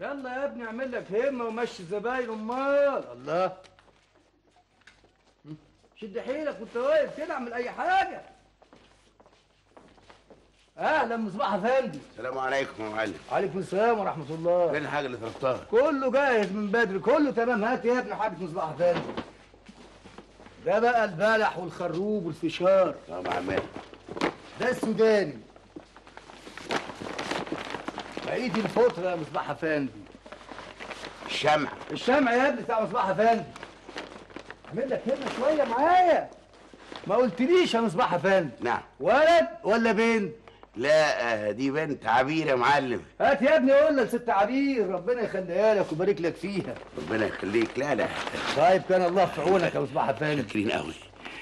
يلا يا ابني اعمل لك همه ومشي الزباين امال الله شد حيلك وانت واقف كده اعمل اي حاجه اهلا مصباح افندي السلام عليكم يا معلم عليكم السلام ورحمه الله فين الحاجه اللي طلبتها كله جاهز من بدري كله تمام هات يا ابني حاجه مصباح افندي ده بقى البلح والخروب والفشار طب عمال ده السوداني عيد الفطر يا مصباح افندي الشمع الشمع يا ابني بتاع مصباح افندي اعمل لك هنا شويه معايا ما قلتليش يا مصباح افندي نعم ولد ولا بنت لا آه، دي بنت عبير يا معلم هات يا ابني قول لك ست عبير ربنا يخليها لك ويبارك لك فيها ربنا يخليك لا لا طيب كان الله في عونك يا مصباح افندي شاكرين قوي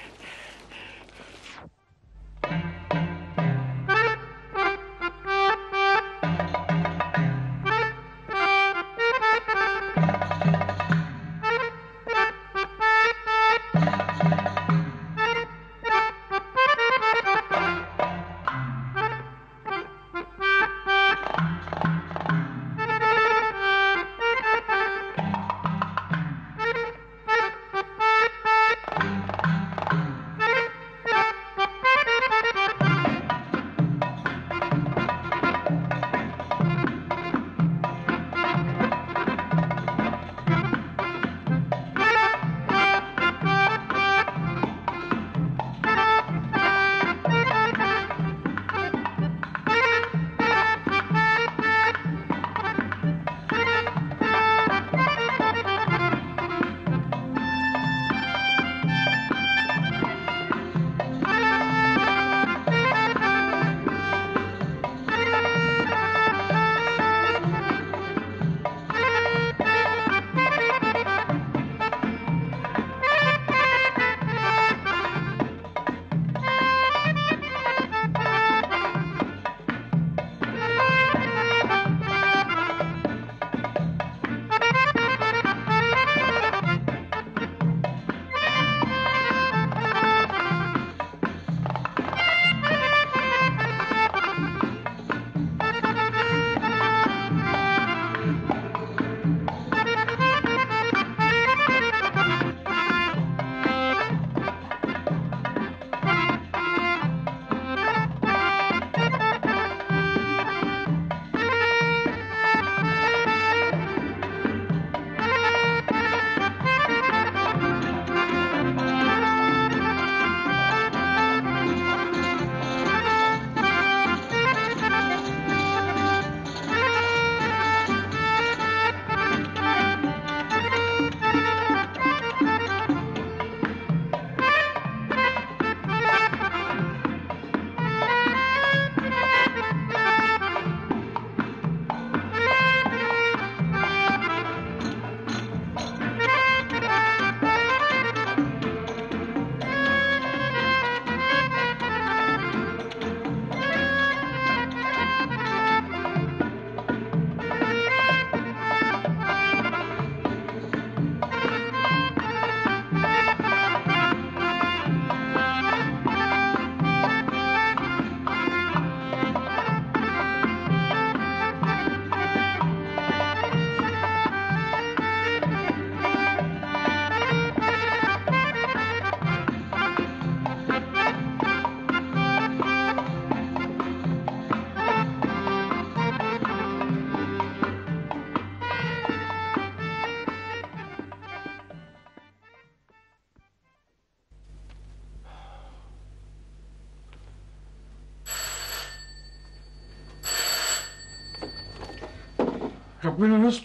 ربنا يستر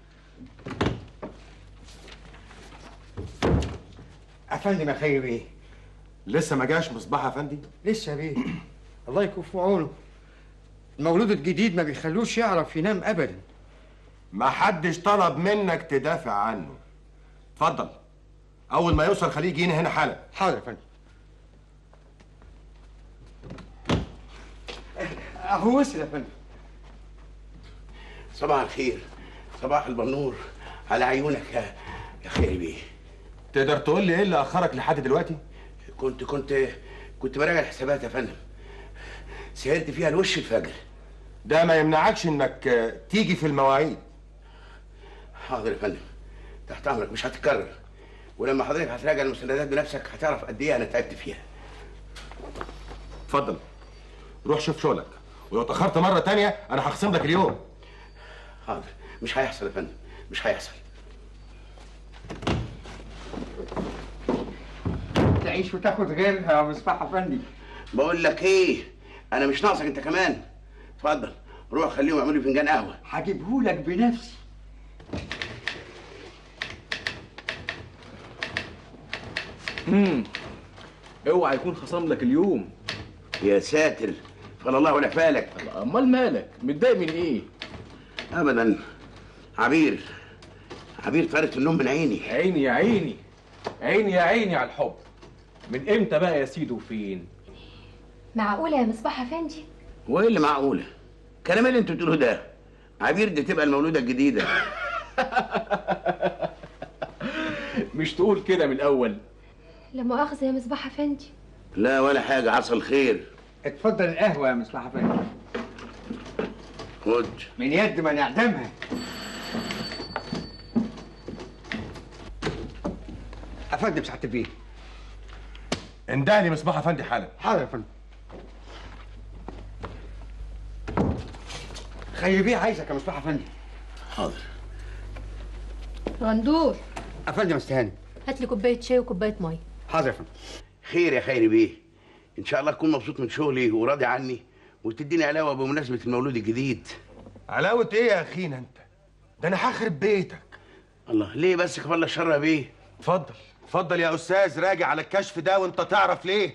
افندم يا خير بيه لسه ما جاش مصباح افندي لسه بيه الله يكون في عونه المولود الجديد ما بيخلوش يعرف ينام ابدا ما حدش طلب منك تدافع عنه اتفضل اول ما يوصل خليه يجينا هنا حالا حاضر يا فندم اهو وصل يا فندم صباح الخير صباح البنور على عيونك يا يا خيري بيه تقدر تقول لي ايه اللي اخرك لحد دلوقتي كنت كنت كنت براجع الحسابات يا فندم سهرت فيها لوش الفجر ده ما يمنعكش انك آه، تيجي في المواعيد حاضر يا فندم تحت امرك مش هتتكرر ولما حضرتك هتراجع المستندات بنفسك هتعرف قد ايه انا تعبت فيها اتفضل روح شوف شغلك ولو اتاخرت مره تانية انا هخصم لك اليوم حاضر مش هيحصل يا فندم مش هيحصل تعيش وتاخد غيرها يا مصباح افندي بقول لك ايه انا مش ناقصك انت كمان اتفضل روح خليهم يعملوا لي فنجان قهوه هجيبهولك بنفسي اوعى يكون خصم لك اليوم يا ساتر فلا الله ولا فالك امال مالك متضايق من ايه ابدا عبير عبير طارت النوم من عيني عيني يا عيني عيني يا عيني على الحب من امتى بقى يا سيدي وفين معقولة يا مصباح افندي وايه اللي معقوله كلام اللي انتوا بتقولوه ده عبير دي تبقى المولوده الجديده مش تقول كده من الاول لا مؤاخذة يا مصباح افندي لا ولا حاجه حصل خير اتفضل القهوه يا مصباح افندي خد من يد ما نعدمها افندم سعاده البيه اندهلي مصباح افندي حالا حاضر يا فندم خلي بيه عايزك يا مصباح افندي حاضر غندور افندم استهاني هات لي كوباية شاي وكوباية مية حاضر يا فندم خير يا خيري بيه ان شاء الله تكون مبسوط من شغلي وراضي عني وتديني علاوه بمناسبه المولود الجديد علاوه ايه يا اخينا انت ده انا هخرب بيتك الله ليه بس كفر الشر يا بيه اتفضل اتفضل يا استاذ راجع على الكشف ده وانت تعرف ليه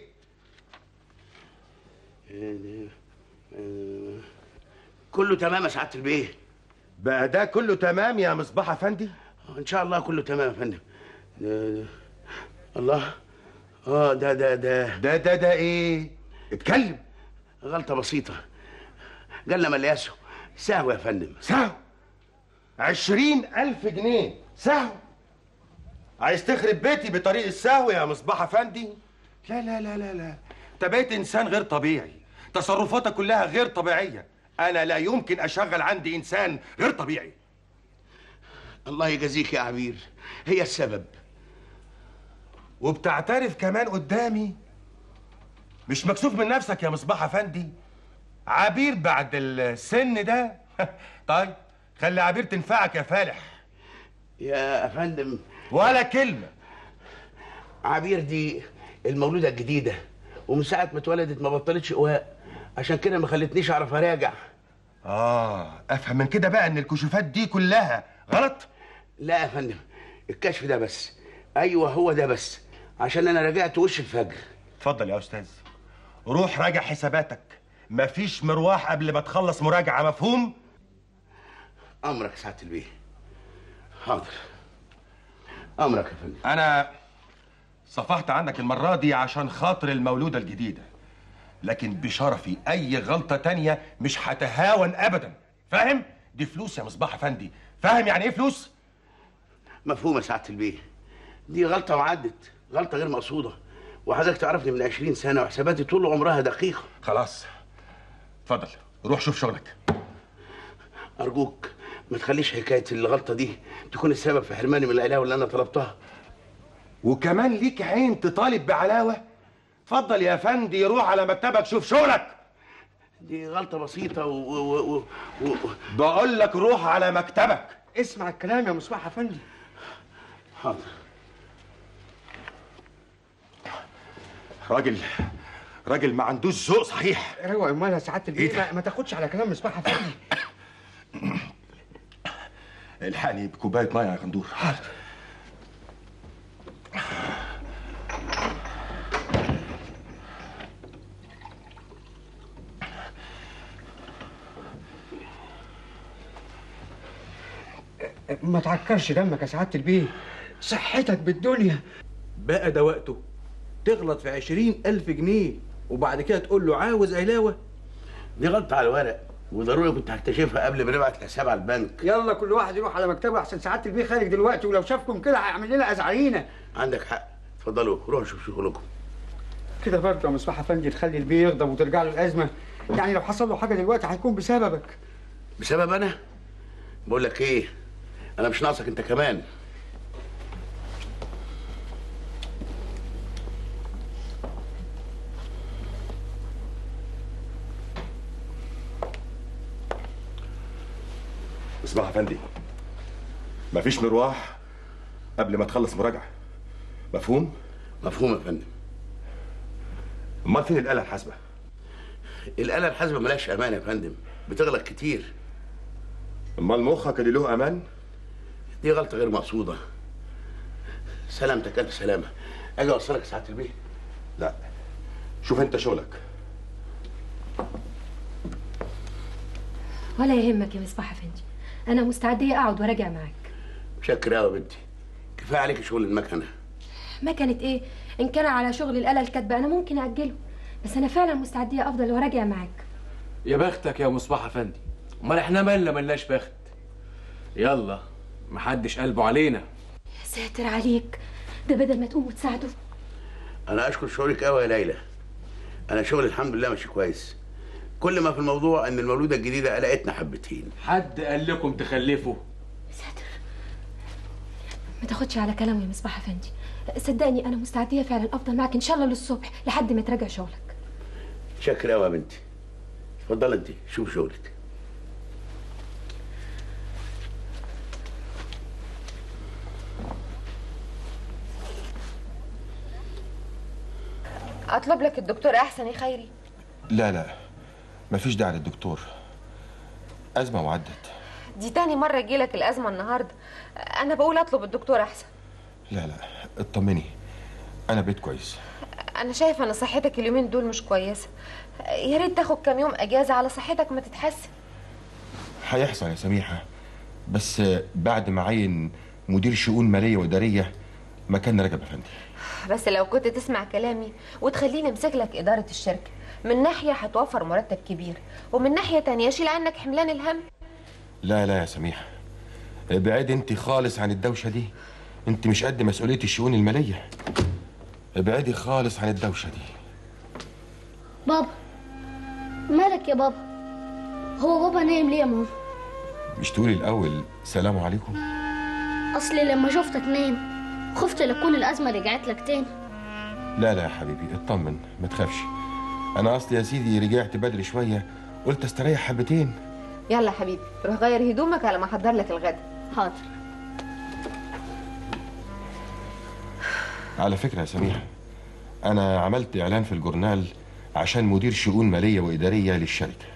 كله تمام يا سعاده البيه بقى ده كله تمام يا مصباح افندي ان شاء الله كله تمام يا فندم ده- ده- الله اه ده ده ده ده ده ده ايه اتكلم غلطه بسيطه قالنا ملياسه سهو يا فندم سهو عشرين ألف جنيه سهو عايز تخرب بيتي بطريق السهو يا مصباح أفندي لا لا لا لا لا انت بقيت إنسان غير طبيعي تصرفاتك كلها غير طبيعية أنا لا يمكن أشغل عندي إنسان غير طبيعي الله يجازيك يا عبير هي السبب وبتعترف كمان قدامي مش مكسوف من نفسك يا مصباح أفندي عبير بعد السن ده طيب خلي عبير تنفعك يا فالح يا فندم ولا كلمة عبير دي المولوده الجديده ومن ساعه ما اتولدت ما بطلتش قواء عشان كده ما خلتنيش اعرف اراجع آه أفهم من كده بقى إن الكشوفات دي كلها غلط؟ لا يا فندم الكشف ده بس ايوه هو ده بس عشان انا رجعت وش الفجر اتفضل يا أستاذ روح راجع حساباتك مفيش مروح قبل ما تخلص مراجعة مفهوم؟ امرك يا سعاده البيه حاضر امرك يا فندم أنا صفحت عنك المرة دي عشان خاطر المولودة الجديدة لكن بشرفي أي غلطة تانية مش هتهاون أبدا فاهم؟ دي فلوس يا مصباح أفندي فاهم يعني إيه فلوس؟ مفهوم يا سعاده البيه دي غلطه وعدت غلطه غير مقصوده وحضرتك تعرفني من 20 سنه وحساباتي طول عمرها دقيقه خلاص اتفضل روح شوف شغلك ارجوك ما تخليش حكايه الغلطه دي تكون السبب في حرماني من العلاوه اللي انا طلبتها وكمان ليك عين تطالب بعلاوة اتفضل يا فندي روح على مكتبك شوف شغلك دي غلطه بسيطه و... و... و... و... بقول لك روح على مكتبك اسمع الكلام يا مصباح افندي حاضر راجل راجل ما عندوش ذوق صحيح روق امال يا سعاده البيه إيه ده؟ ما, ما تاخدش على كلام مصباح افندي الحقني بكوبايه ميه يا غندور ما تعكرش دمك يا سعاده البيه صحتك بالدنيا بقى ده وقته تغلط في عشرين ألف جنيه وبعد كده تقول له عاوز علاوة دي غلطه على الورق وضروري كنت هكتشفها قبل ما نبعت الحساب على البنك يلا كل واحد يروح على مكتبه احسن سعاده البيه خارج دلوقتي ولو شافكم كده هيعمل لنا ازعرينه عندك حق اتفضلوا روحوا شوفوا شغلكم كده برضه يا مصباح افندي تخلي البيه يغضب وترجع له الازمه يعني لو حصل له حاجه دلوقتي هيكون بسببك بسبب انا بقول لك ايه انا مش ناقصك انت كمان اسمع يا فندي مفيش مروح قبل ما تخلص مراجعه مفهوم مفهوم يا فندم امال فين الاله الحاسبه الاله الحاسبه ملهاش امان يا فندم بتغلط كتير امال مخك اللي له امان دي غلطه غير مقصوده سلامتك الف سلامه اجي اوصلك ساعه البيت لا شوف انت شغلك ولا يهمك يا مصباح افندي انا مستعديه اقعد وراجع معاك متشكر قوي يا بنتي كفايه عليك شغل المكنه ما كانت ايه ان كان على شغل الاله الكاتبه انا ممكن اجله بس انا فعلا مستعديه افضل وراجع معاك يا بختك يا مصباح افندي امال احنا مالنا ملناش بخت يلا محدش قلبه علينا يا ساتر عليك ده بدل ما تقوم وتساعده انا اشكر شعورك قوي يا ليلى انا شغلي الحمد لله ماشي كويس كل ما في الموضوع ان المولوده الجديده قلقتنا حبتين حد قال لكم تخلفوا يا ساتر ما تاخدش على كلامي يا مصباح افندي صدقني انا مستعديه فعلا افضل معاك ان شاء الله للصبح لحد ما تراجع شغلك شكرا قوي يا بنتي اتفضل انت شوف شغلك اطلب لك الدكتور احسن يا خيري لا لا مفيش داعي للدكتور ازمه وعدت دي تاني مره يجيلك الازمه النهارده انا بقول اطلب الدكتور احسن لا لا اطمني انا بقيت كويس انا شايفه ان صحتك اليومين دول مش كويسه يا ريت تاخد كام يوم اجازه على صحتك ما تتحسن هيحصل يا سميحه بس بعد ما عين مدير شؤون ماليه واداريه مكان رجب افندي بس لو كنت تسمع كلامي وتخليني امسك لك اداره الشركه من ناحيه هتوفر مرتب كبير ومن ناحيه تانية شيل عنك حملان الهم لا لا يا سميحه ابعدي انت خالص عن الدوشه دي انت مش قد مسؤوليه الشؤون الماليه ابعدي خالص عن الدوشه دي بابا مالك يا بابا هو بابا نايم ليه يا ماما مش تقولي الاول سلام عليكم اصلي لما شفتك نايم خفت لكون الازمه رجعت لك تاني لا لا يا حبيبي اطمن ما تخافش انا اصلي يا سيدي رجعت بدري شويه قلت استريح حبتين يلا يا حبيبي روح غير هدومك على ما احضر لك الغدا حاضر على فكره يا سميحه انا عملت اعلان في الجورنال عشان مدير شؤون ماليه واداريه للشركه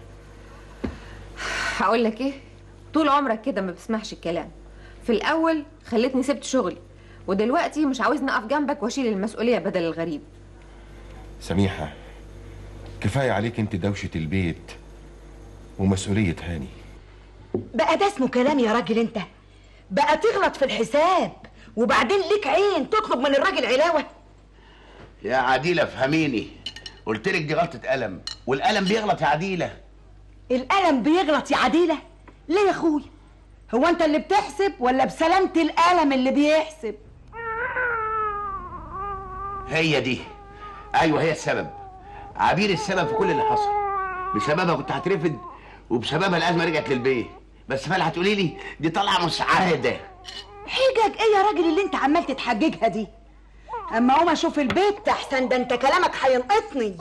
هقول لك ايه طول عمرك كده ما بسمعش الكلام في الاول خلتني سبت شغلي ودلوقتي مش عاوزني اقف جنبك واشيل المسؤوليه بدل الغريب سميحه كفايه عليك انت دوشه البيت ومسؤوليه هاني بقى ده اسمه كلام يا راجل انت بقى تغلط في الحساب وبعدين ليك عين تطلب من الراجل علاوه يا عديله افهميني قلت لك دي غلطه قلم والقلم بيغلط يا عديله القلم بيغلط يا عديله ليه يا اخويا هو انت اللي بتحسب ولا بسلامه القلم اللي بيحسب هي دي ايوه هي السبب عبير السبب في كل اللي حصل بسببها كنت هترفد وبسببها الازمه رجعت للبيت بس فال هتقولي لي دي طالعه مساعده حجج ايه يا راجل اللي انت عمال تتحججها دي اما اقوم اشوف البيت احسن ده انت كلامك هينقطني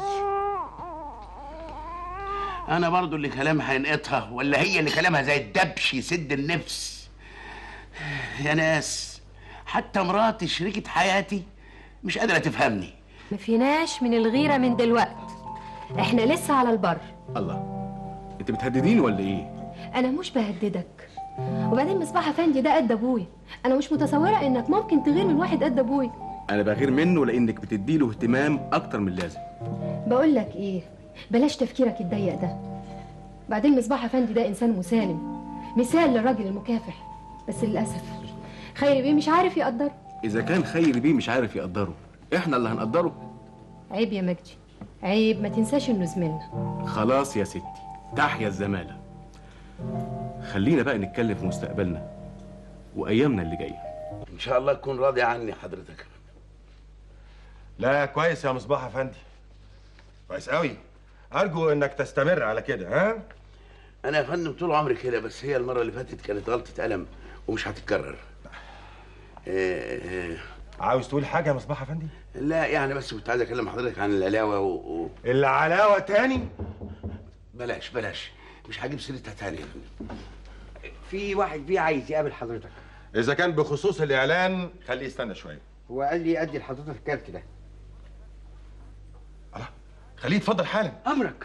انا برضو اللي كلامها هينقطها ولا هي اللي كلامها زي الدبش يسد النفس يا ناس حتى مراتي شريكة حياتي مش قادرة تفهمني ما فيناش من الغيره من دلوقت احنا لسه على البر الله انت بتهدديني ولا ايه انا مش بهددك وبعدين مصباح افندي ده قد ابويا انا مش متصوره انك ممكن تغير من واحد قد ابويا انا بغير منه لانك بتديله اهتمام اكتر من اللازم بقول لك ايه بلاش تفكيرك الضيق ده بعدين مصباح افندي ده انسان مسالم مثال للراجل المكافح بس للاسف خيري بيه مش عارف يقدره اذا كان خير بيه مش عارف يقدره احنا اللي هنقدره عيب يا مجدي عيب ما تنساش انه زميلنا خلاص يا ستي تحيا الزمالة خلينا بقى نتكلم في مستقبلنا وايامنا اللي جايه ان شاء الله تكون راضي عني حضرتك لا كويس يا مصباح افندي كويس قوي ارجو انك تستمر على كده ها انا يا فندم طول عمري كده بس هي المره اللي فاتت كانت غلطه قلم ومش هتتكرر آه، آه، عاوز تقول حاجه يا مصباح افندي لا يعني بس كنت عايز اكلم حضرتك عن العلاوه و... و... العلاوه تاني بلاش بلاش مش هجيب سيرتها تاني يا فندم في واحد بيه عايز يقابل حضرتك اذا كان بخصوص الاعلان خليه يستنى شويه هو قال لي ادي لحضرتك الكارت ده خليه يتفضل حالا امرك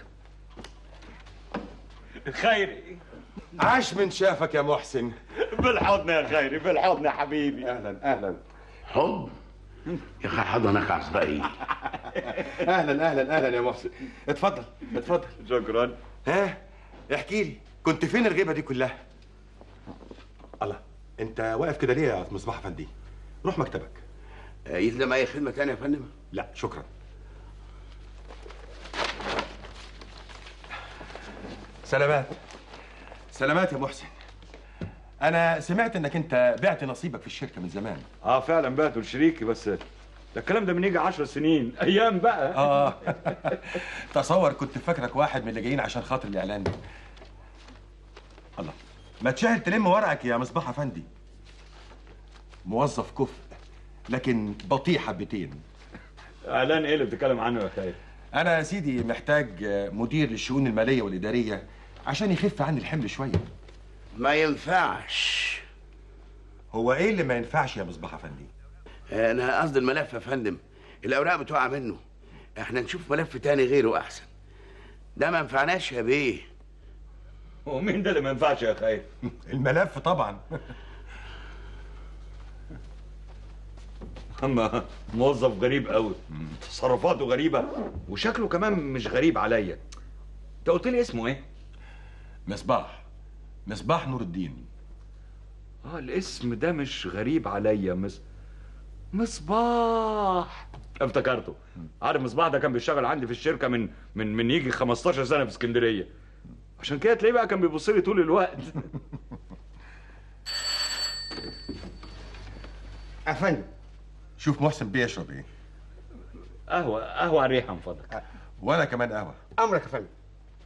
خيري عاش من شافك يا محسن بالحضن يا خيري بالحضن يا حبيبي اهلا اهلا حب يا اخي حضنك عصرائي اهلا اهلا اهلا يا محسن اتفضل اتفضل شكرا ها احكي لي كنت فين الغيبه دي كلها الله انت واقف كده ليه يا مصباح افندي روح مكتبك آه، يلزم اي خدمه تانية يا فندم لا شكرا سلامات سلامات يا محسن انا سمعت انك انت بعت نصيبك في الشركه من زمان اه فعلا بعته لشريكي بس ده الكلام ده من يجي 10 سنين ايام بقى اه تصور كنت فاكرك واحد من اللي جايين عشان خاطر الاعلان الله ما تشاهد تلم ورقك يا مصباح افندي موظف كفء لكن بطيء حبتين اعلان ايه اللي بتتكلم عنه يا خيري انا يا سيدي محتاج مدير للشؤون الماليه والاداريه عشان يخف عني الحمل شويه ما ينفعش هو ايه اللي ما ينفعش يا مصباح افندي آه، انا قصدي الملف يا فندم الاوراق بتقع منه احنا نشوف ملف تاني غيره احسن ده ما ينفعناش يا بيه ومين ده اللي ما ينفعش يا خيري الملف طبعا اما موظف غريب قوي تصرفاته غريبه وشكله كمان مش غريب عليا انت قلت لي اسمه ايه مصباح مصباح نور الدين اه الاسم ده مش غريب عليا مس مصباح افتكرته عارف مصباح ده كان بيشتغل عندي في الشركه من من من يجي 15 سنه في اسكندريه عشان كده تلاقيه بقى كان بيبص لي طول الوقت افندم شوف محسن بيشرب ايه قهوه قهوه على الريحه من فضلك وانا كمان قهوه امرك يا فندم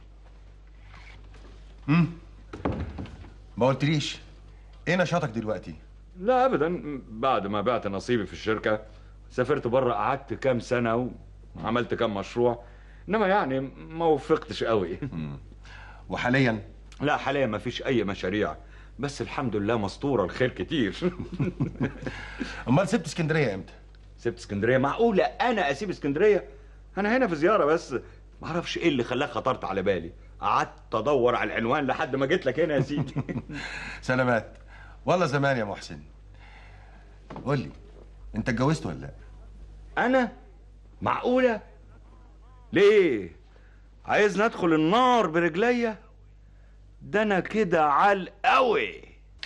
امم ما قلتليش ايه نشاطك دلوقتي لا ابدا بعد ما بعت نصيبي في الشركه سافرت بره قعدت كام سنه وعملت كام مشروع انما يعني ما وفقتش قوي وحاليا لا حاليا ما فيش اي مشاريع بس الحمد لله مسطوره الخير كتير امال سبت اسكندريه امتى سبت اسكندريه معقوله انا اسيب اسكندريه انا هنا في زياره بس ما اعرفش ايه اللي خلاك خطرت على بالي قعدت ادور على العنوان لحد ما جيت لك هنا يا سيدي سلامات والله زمان يا محسن قول لي انت اتجوزت ولا لا انا معقوله ليه عايز ندخل النار برجليا ده انا كده عال قوي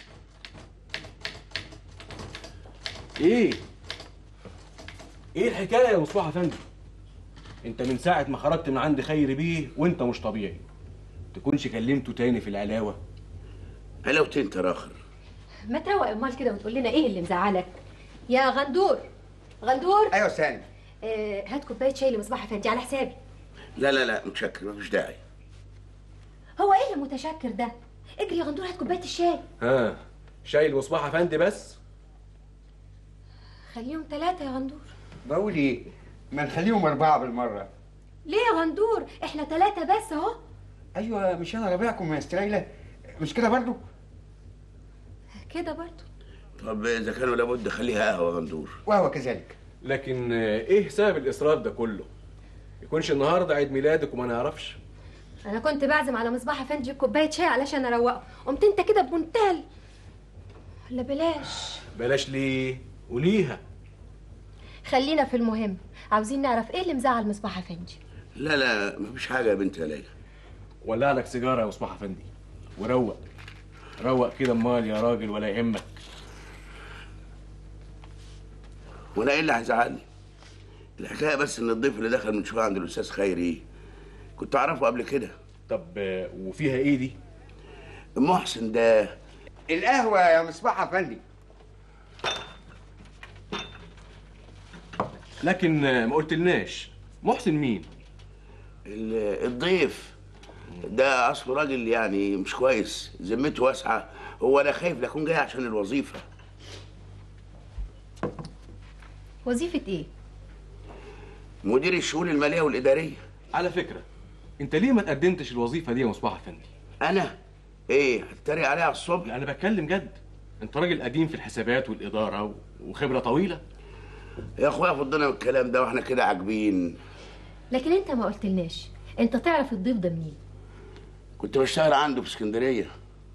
ايه ايه الحكايه يا مصباح افندي انت من ساعه ما خرجت من عند خير بيه وانت مش طبيعي تكونش كلمته تاني في العلاوه علاوتين تراخر ما تروق امال كده وتقول لنا ايه اللي مزعلك يا غندور غندور ايوه سالم آه هات كوبايه شاي لمصباح افندي على حسابي لا لا لا متشكر مفيش داعي هو ايه اللي متشكر ده اجري يا غندور هات كوبايه الشاي ها شاي المصباح افندي بس خليهم ثلاثه يا غندور بقول ايه ما نخليهم اربعه بالمره ليه يا غندور احنا ثلاثه بس اهو ايوه مش انا ربيعكم يا استريله مش كده برضو كده برضو طب اذا كانوا لابد خليها قهوه غندور وهو كذلك لكن آه، ايه سبب الاصرار ده كله يكونش النهارده عيد ميلادك وما نعرفش انا كنت بعزم على مصباح افندي كوبايه شاي علشان اروقه قمت انت كده بمنتهى ال- ولا بلاش بلاش ليه وليها خلينا في المهم عاوزين نعرف ايه اللي مزعل مصباح افندي لا لا مفيش حاجه يا بنت يا ليلى ولع لك سيجاره يا مصباح افندي وروق روق كده امال يا راجل ولا يهمك وانا ايه اللي هيزعلني الحكايه بس ان الضيف اللي دخل من شويه عند الاستاذ خيري كنت اعرفه قبل كده طب آه، وفيها ايه دي محسن ده القهوه يا مصباح افندي لكن آه، ما قلتلناش محسن مين ال- الضيف ده اصله راجل يعني مش كويس ذمته واسعه هو انا خايف لا يكون جاي عشان الوظيفه وظيفة ايه؟ مدير الشؤون الماليه والاداريه على فكره انت ليه ما تقدمتش الوظيفه دي يا مصباح افندي انا ايه هتتريق عليها على الصبح لا انا بتكلم جد انت راجل قديم في الحسابات والاداره و- وخبره طويله يا اخويا فضنا من الكلام ده واحنا كده عاجبين لكن انت ما قلتلناش انت تعرف الضيف ده منين؟ كنت بشتغل عنده في اسكندريه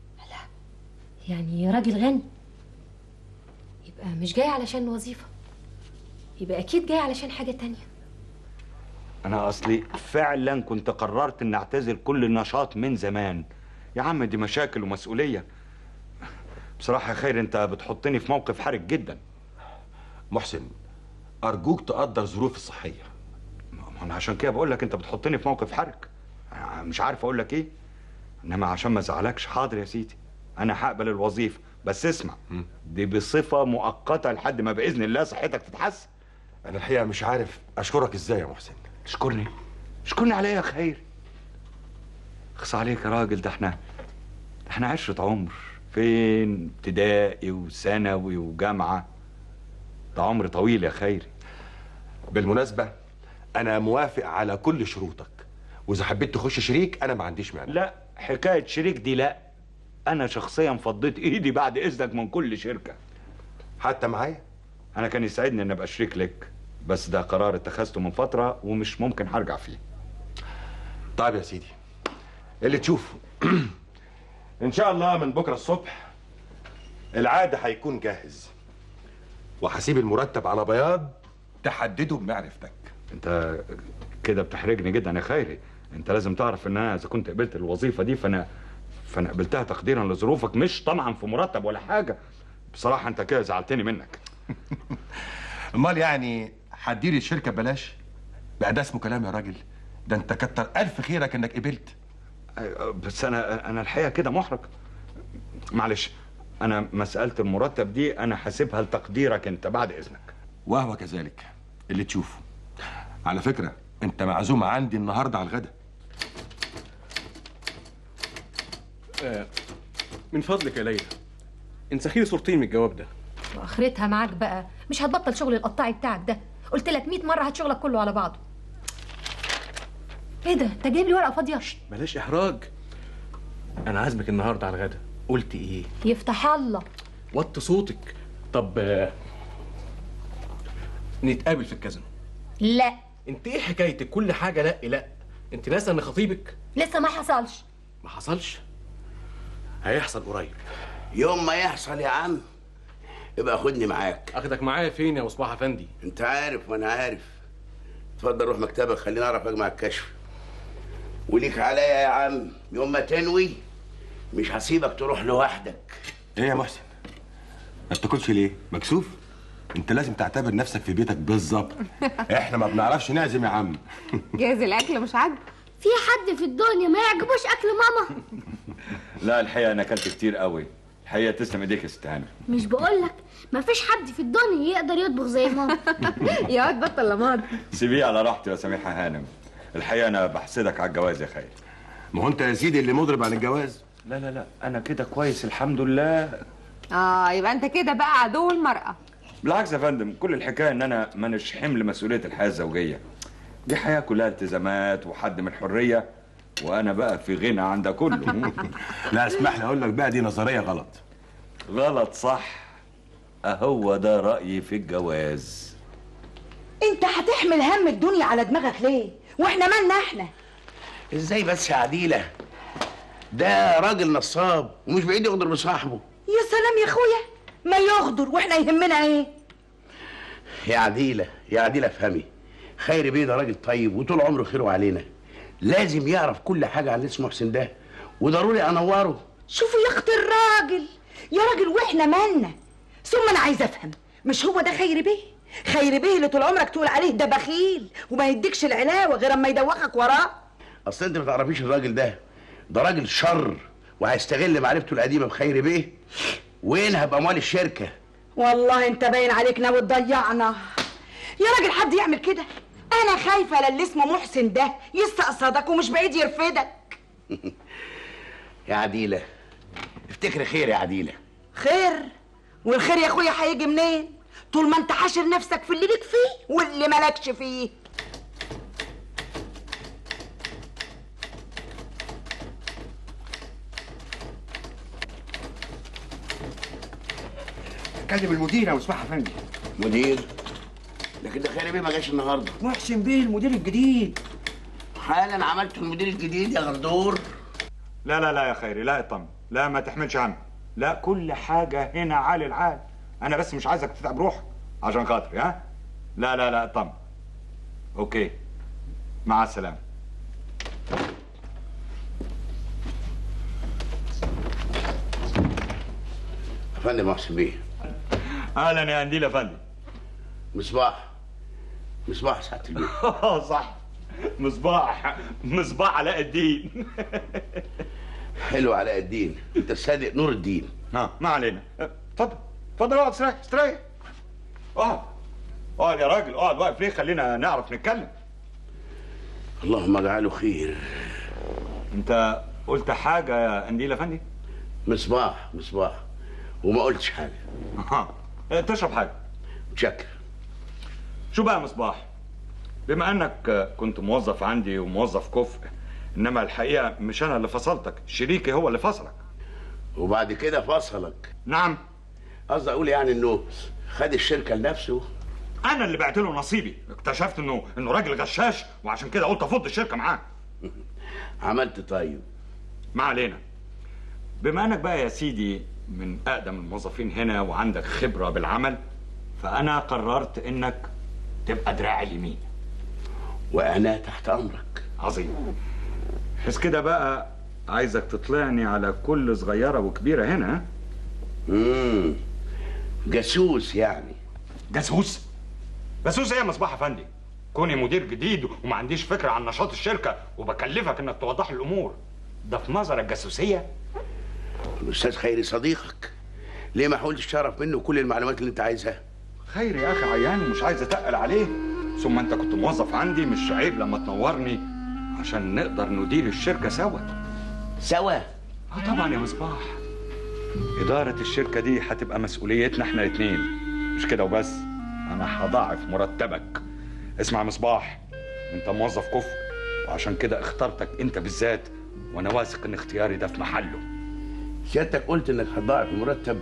يعني راجل غني يبقى مش جاي علشان وظيفة يبقى أكيد جاي علشان حاجة تانية انا اصلي فعلا كنت قررت ان اعتزل كل النشاط من زمان يا عم دي مشاكل ومسؤوليه بصراحه يا خير انت بتحطني في موقف حرج جدا محسن ارجوك تقدر ظروفي الصحيه ما انا عشان كده بقول لك انت بتحطني في موقف حرج أنا مش عارف اقول لك ايه انما عشان ما ازعلكش حاضر يا سيدي انا هقبل الوظيفه بس اسمع دي بصفه مؤقته لحد ما باذن الله صحتك تتحسن انا الحقيقه مش عارف اشكرك ازاي يا محسن اشكرني اشكرني عليا يا خير اخص عليك يا راجل ده احنا ده احنا عشرة عمر فين ابتدائي وثانوي وجامعة ده عمر طويل يا خيري بالمناسبه انا موافق على كل شروطك واذا حبيت تخش شريك انا ما عنديش مانع لا حكاية شريك دي لا انا شخصيا فضيت ايدي بعد اذنك من كل شركة حتى معايا انا كان يسعدني ان ابقى شريك لك بس ده قرار اتخذته من فترة ومش ممكن هرجع فيه طيب يا سيدي اللي تشوفه ان شاء الله من بكره الصبح العقد هيكون جاهز وهسيب المرتب على بياض تحدده بمعرفتك انت كده بتحرجني جدا يا خيري انت لازم تعرف ان انا اذا كنت قبلت الوظيفه دي فانا فانا قبلتها تقديرا لظروفك مش طمعا في مرتب ولا حاجه بصراحه انت كده زعلتني منك امال يعني هتدير الشركه ببلاش بقى ده اسمه كلام يا راجل ده انت كتر الف خيرك انك قبلت بس انا انا الحقيقه كده محرج معلش انا مساله المرتب دي انا حاسبها لتقديرك انت بعد اذنك وهو كذلك اللي تشوفه على فكره انت معزوم عندي النهارده على الغدا آه من فضلك يا ليلى انسخي لي صورتين من الجواب ده واخرتها معاك بقى مش هتبطل شغل القطاعي بتاعك ده قلت لك 100 مرة هات شغلك كله على بعضه ايه ده انت جايب لي ورقة فاضية بلاش احراج انا عازمك النهارده على الغدا قلت ايه يفتح الله وطي صوتك طب آه، نتقابل في الكازينو لا انت ايه حكايتك كل حاجه لا لا انت ناسه ان خطيبك لسه ما حصلش ما حصلش هيحصل قريب يوم ما يحصل يا عم يبقى خدني معاك اخدك معايا فين يا مصباح افندي انت عارف وانا عارف اتفضل روح مكتبك خليني اعرف اجمع الكشف وليك عليا يا عم يوم ما تنوي مش هسيبك تروح لوحدك ايه يا محسن ما بتاكلش ليه مكسوف انت لازم تعتبر نفسك في بيتك بالظبط احنا ما بنعرفش نعزم يا عم جاهز الاكل مش عاجبك في حد في الدنيا ما يعجبوش اكل ماما لا الحقيقه انا اكلت كتير قوي الحقيقه تسلم ايديك يا ست هانم مش بقولك ما فيش حد في الدنيا يقدر يطبخ زي ماما يا واد بطل لماضي سيبيه على راحته يا سميحه هانم الحقيقه انا بحسدك على الجواز يا خير ما هو انت يا سيدي اللي مضرب عن الجواز لا لا لا انا كده كويس الحمد لله اه يبقى انت كده بقى عدو المرأة بالعكس يا فندم كل الحكايه ان انا مانيش حمل مسؤوليه الحياه الزوجيه دي حياه كلها التزامات وحد من الحريه وانا بقى في غنى عن ده كله لا اسمح لي اقول لك بقى دي نظريه غلط غلط صح اهو ده رايي في الجواز انت هتحمل هم الدنيا على دماغك ليه واحنا مالنا احنا ازاي بس يا عديله ده راجل نصاب ومش بعيد يغدر بصاحبه يا سلام يا اخويا ما يغدر واحنا يهمنا ايه يا عديله يا عديله افهمي خير بيه ده راجل طيب وطول عمره خيره علينا لازم يعرف كل حاجه عن اسمه محسن ده وضروري انوره شوفوا يا اختي الراجل يا راجل واحنا مالنا ثم انا عايزه افهم مش هو ده خير بيه خير بيه اللي طول عمرك تقول عليه ده بخيل وما يديكش العلاوه غير اما يدوخك وراه اصل انت ما تعرفيش الراجل ده ده راجل شر وهيستغل معرفته القديمه بخير بيه وينهب اموال الشركه والله انت باين عليك ناوي تضيعنا يا راجل حد يعمل كده انا خايفه للي اسمه محسن ده يستقصدك ومش بعيد يرفدك يا عديله افتكري خير يا عديله خير والخير يا اخويا هيجي منين طول ما انت حاشر نفسك في اللي ليك فيه واللي مالكش فيه كلم المدير يا مصباح افندي مدير لكن ده خير بيه ما جاش النهارده محسن بيه المدير الجديد حالا عملت المدير الجديد يا غندور لا لا لا يا خيري لا اطمن لا ما تحملش هم لا كل حاجة هنا عالي العال أنا بس مش عايزك تتعب روحك عشان خاطري ها لا لا لا اطمن أوكي مع السلامة يا فندم محسن بيه أهلا يا قنديل يا فندم مصباح مصباح ساعة البيت صح مصباح مصباح علاء الدين حلو علاء الدين انت الصادق نور الدين ها ما علينا اتفضل اتفضل اقعد استريح استريح اقعد اقعد يا راجل اقعد واقف ليه خلينا نعرف نتكلم اللهم اجعله خير انت قلت حاجة يا قنديل يا فندي مصباح مصباح وما قلتش حاجة ها تشرب حاجة متشكر شو بقى يا مصباح بما انك كنت موظف عندي وموظف كفء انما الحقيقة مش انا اللي فصلتك شريكي هو اللي فصلك وبعد كده فصلك نعم قصدي اقول يعني انه خد الشركة لنفسه انا اللي بعت له نصيبي اكتشفت انه انه راجل غشاش وعشان كده قلت افض الشركة معاه عملت طيب ما علينا بما انك بقى يا سيدي من اقدم الموظفين هنا وعندك خبرة بالعمل فانا قررت انك تبقى دراعي اليمين وانا تحت امرك عظيم بس كده بقى عايزك تطلعني على كل صغيرة وكبيرة هنا امم جاسوس يعني جاسوس جاسوس ايه يا مصباح افندي كوني مدير جديد وما عنديش فكرة عن نشاط الشركة وبكلفك انك توضح لي الامور ده في نظرك جاسوسية الاستاذ خيري صديقك ليه ما حاولتش تعرف منه كل المعلومات اللي انت عايزها خير يا اخي عيان ومش عايز اتقل عليه ثم انت كنت موظف عندي مش عيب لما تنورني عشان نقدر ندير الشركة سوا سوا اه طبعا يا مصباح إدارة الشركة دي هتبقى مسؤوليتنا احنا الاتنين مش كده وبس أنا هضاعف مرتبك اسمع يا مصباح أنت موظف كفء وعشان كده اخترتك أنت بالذات وأنا واثق إن اختياري ده في محله سيادتك قلت انك هتضاعف المرتب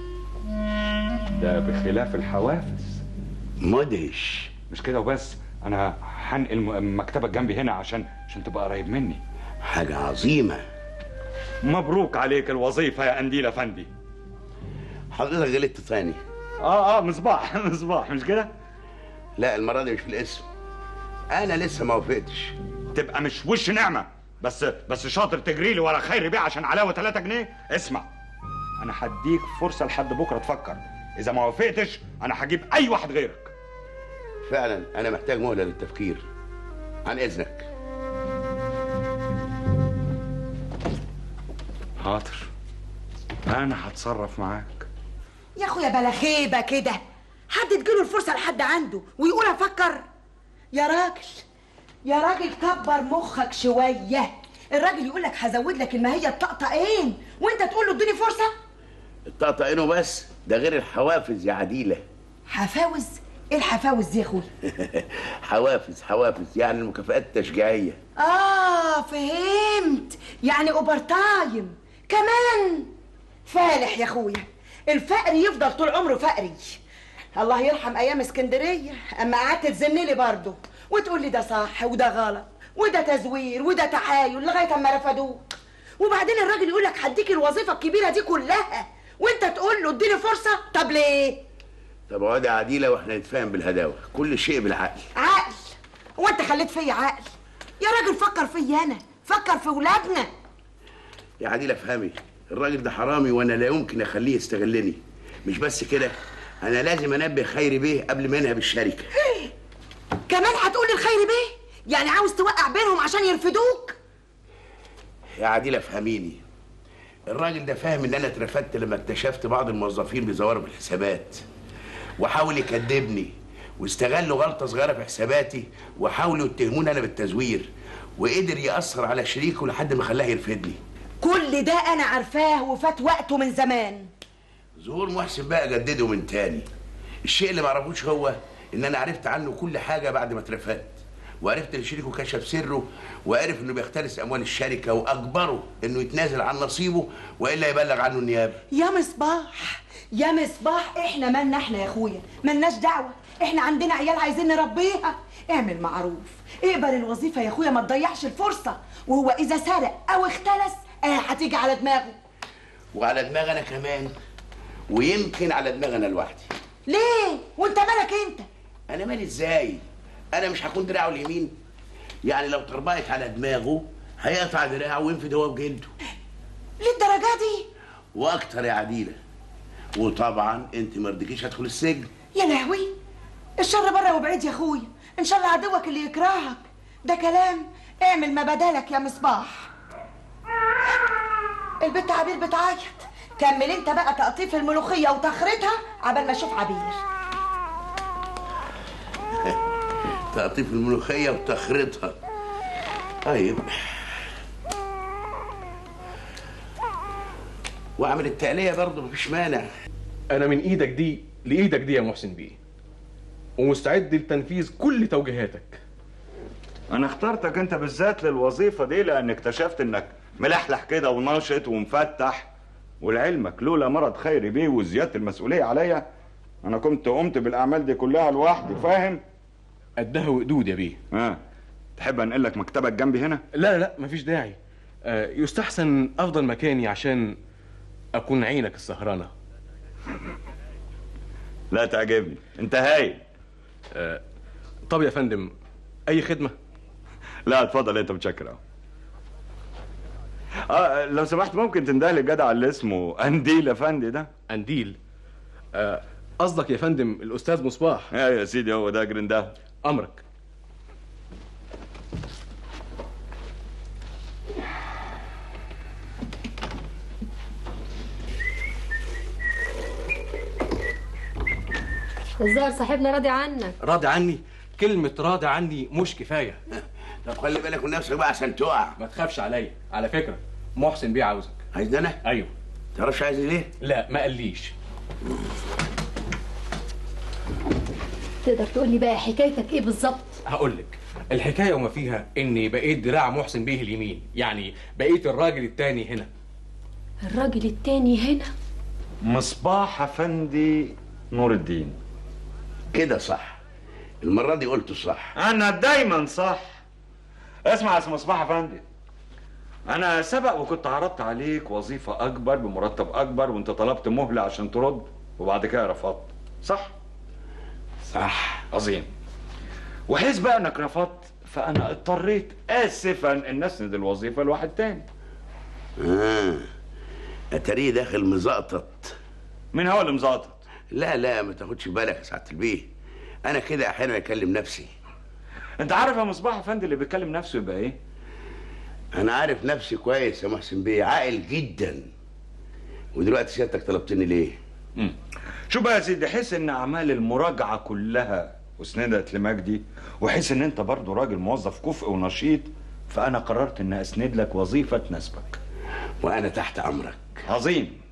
ده بخلاف الحوافز مدهش مش كده وبس أنا هنقل م- مكتبك جنبي هنا عشان عشان تبقى قريب مني حاجة عظيمة مبروك عليك الوظيفة يا قنديل أفندي حضرتك غلطت تاني اه اه مصباح مصباح مش كده؟ لا المرة دي مش في الاسم انا لسه ما وافقتش تبقى مش وش نعمة بس بس شاطر تجري لي ورا خير بيه عشان علاوة 3 جنيه اسمع انا هديك فرصة لحد بكرة تفكر اذا ما وافقتش انا هجيب اي واحد غيرك فعلا انا محتاج مهلة للتفكير عن اذنك حاضر انا هتصرف معاك يا اخويا بلا خيبه كده حد تجيله الفرصه لحد عنده ويقول افكر يا راجل يا راجل كبر مخك شويه الراجل يقول لك هزود لك الماهيه الطقطقين وانت تقول له اديني فرصه الطقطقينه بس ده غير الحوافز يا عديلة حفاوز ايه الحفاوز دي يا اخويا حوافز حوافز يعني المكافآت التشجيعية اه فهمت يعني اوفر تايم كمان فالح يا اخويا الفقر يفضل طول عمره فقري الله يرحم ايام اسكندريه اما قعدت تزن لي برضه وتقول لي ده صح وده غلط وده تزوير وده تحايل لغايه اما رفضوك وبعدين الراجل يقول لك هديك الوظيفه الكبيره دي كلها وانت تقول له اديني فرصه طب ليه طب اقعدي يا عديلة واحنا نتفاهم بالهداوة كل شيء بالعقل عقل هو انت خليت فيا عقل يا راجل فكر فيا انا فكر في ولادنا يا عديلة افهمي الراجل ده حرامي وانا لا يمكن اخليه يستغلني مش بس كده انا لازم انبه خيري بيه قبل ما ينهب الشركة كمان هتقول الخير بيه يعني عاوز توقع بينهم عشان يرفدوك يا عديلة افهميني الراجل ده فاهم ان انا اترفدت لما اكتشفت بعض الموظفين بيزوروا بالحسابات وحاول يكذبني واستغلوا غلطة صغيرة في حساباتي وحاولوا يتهموني انا بالتزوير وقدر يأثر على شريكه لحد ما خلاه يرفدني كل ده انا عارفاه وفات وقته من زمان ظهور محسن بقى جدده من تاني الشيء اللي ما عرفوش هو ان انا عرفت عنه كل حاجه بعد ما اترفدت وعرفت ان شريكه كشف سره وعرف انه بيختلس اموال الشركه واجبره انه يتنازل عن نصيبه والا يبلغ عنه النيابه يا مصباح يا مصباح احنا مالنا احنا يا اخويا مالناش دعوه احنا عندنا عيال عايزين نربيها اعمل معروف اقبل الوظيفه يا اخويا ما تضيعش الفرصه وهو اذا سرق او اختلس اه هتيجي على دماغه وعلى دماغ انا كمان ويمكن على دماغ انا لوحدي ليه وانت مالك انت انا مالي ازاي انا مش هكون دراعه اليمين يعني لو طربقت على دماغه هيقطع دراعه وينفد هو بجلده للدرجه دي واكتر يا عديله وطبعا انت ما رضيكيش ادخل السجن يا لهوي الشر بره وبعيد يا اخويا ان شاء الله عدوك اللي يكرهك ده كلام اعمل ما بدالك يا مصباح البت عبير بتعيط كمل انت بقى تقطيف الملوخيه وتخريطها عبال ما اشوف عبير تقطيف الملوخيه وتخريطها طيب واعمل التقليه برضه مفيش مانع انا من ايدك دي لايدك دي يا محسن بيه ومستعد لتنفيذ كل توجيهاتك انا اخترتك انت بالذات للوظيفه دي لان اكتشفت انك ملحلح كده وناشط ومفتح ولعلمك لولا مرض خيري بيه وزياده المسؤوليه عليا انا كنت قمت بالاعمال دي كلها لوحدي فاهم قدها وقدود يا بيه اه تحب انقل لك مكتبك جنبي هنا لا لا مفيش داعي آه، يستحسن افضل مكاني عشان اكون عينك السهرانه لا تعجبني انت هايل آه، طب يا فندم اي خدمه لا اتفضل انت متشكر اهو اه لو سمحت ممكن تنده لي الجدع اللي اسمه انديل افندي ده انديل آه، قصدك يا فندم الاستاذ مصباح ايوه يا سيدي هو ده جرنده امرك الظاهر صاحبنا راضي عنك راضي عني كلمه راضي عني مش كفايه طب خلي بالك من نفسك بقى عشان تقع ما تخافش عليا على فكره محسن بيه عاوزك عايزني انا ايوه تعرفش عايز ليه لا ما قاليش تقدر تقول لي بقى حكايتك ايه بالظبط هقول لك الحكايه وما فيها اني بقيت دراع محسن بيه اليمين يعني بقيت الراجل التاني هنا الراجل التاني هنا مصباح افندي نور الدين كده صح المره دي قلت صح انا دايما صح اسمع يا اسم مصباح افندي انا سبق وكنت عرضت عليك وظيفه اكبر بمرتب اكبر وانت طلبت مهله عشان ترد وبعد كده رفضت صح صح عظيم وحيث بقى انك رفضت فانا اضطريت اسفا ان اسند الوظيفه لواحد تاني اه اتاريه داخل مزقطط مين هو اللي مزقطط لا لا ما تاخدش بالك يا سعاده البيه انا كده احيانا اكلم نفسي انت عارف يا مصباح افندي اللي بيكلم نفسه يبقى ايه انا عارف نفسي كويس يا محسن بيه عاقل جدا ودلوقتي سيادتك طلبتني ليه مم. شوف بقى يا سيدي حس ان اعمال المراجعه كلها اسندت لمجدي وحس ان انت برضو راجل موظف كفء ونشيط فانا قررت ان اسند لك وظيفه تناسبك وانا تحت امرك عظيم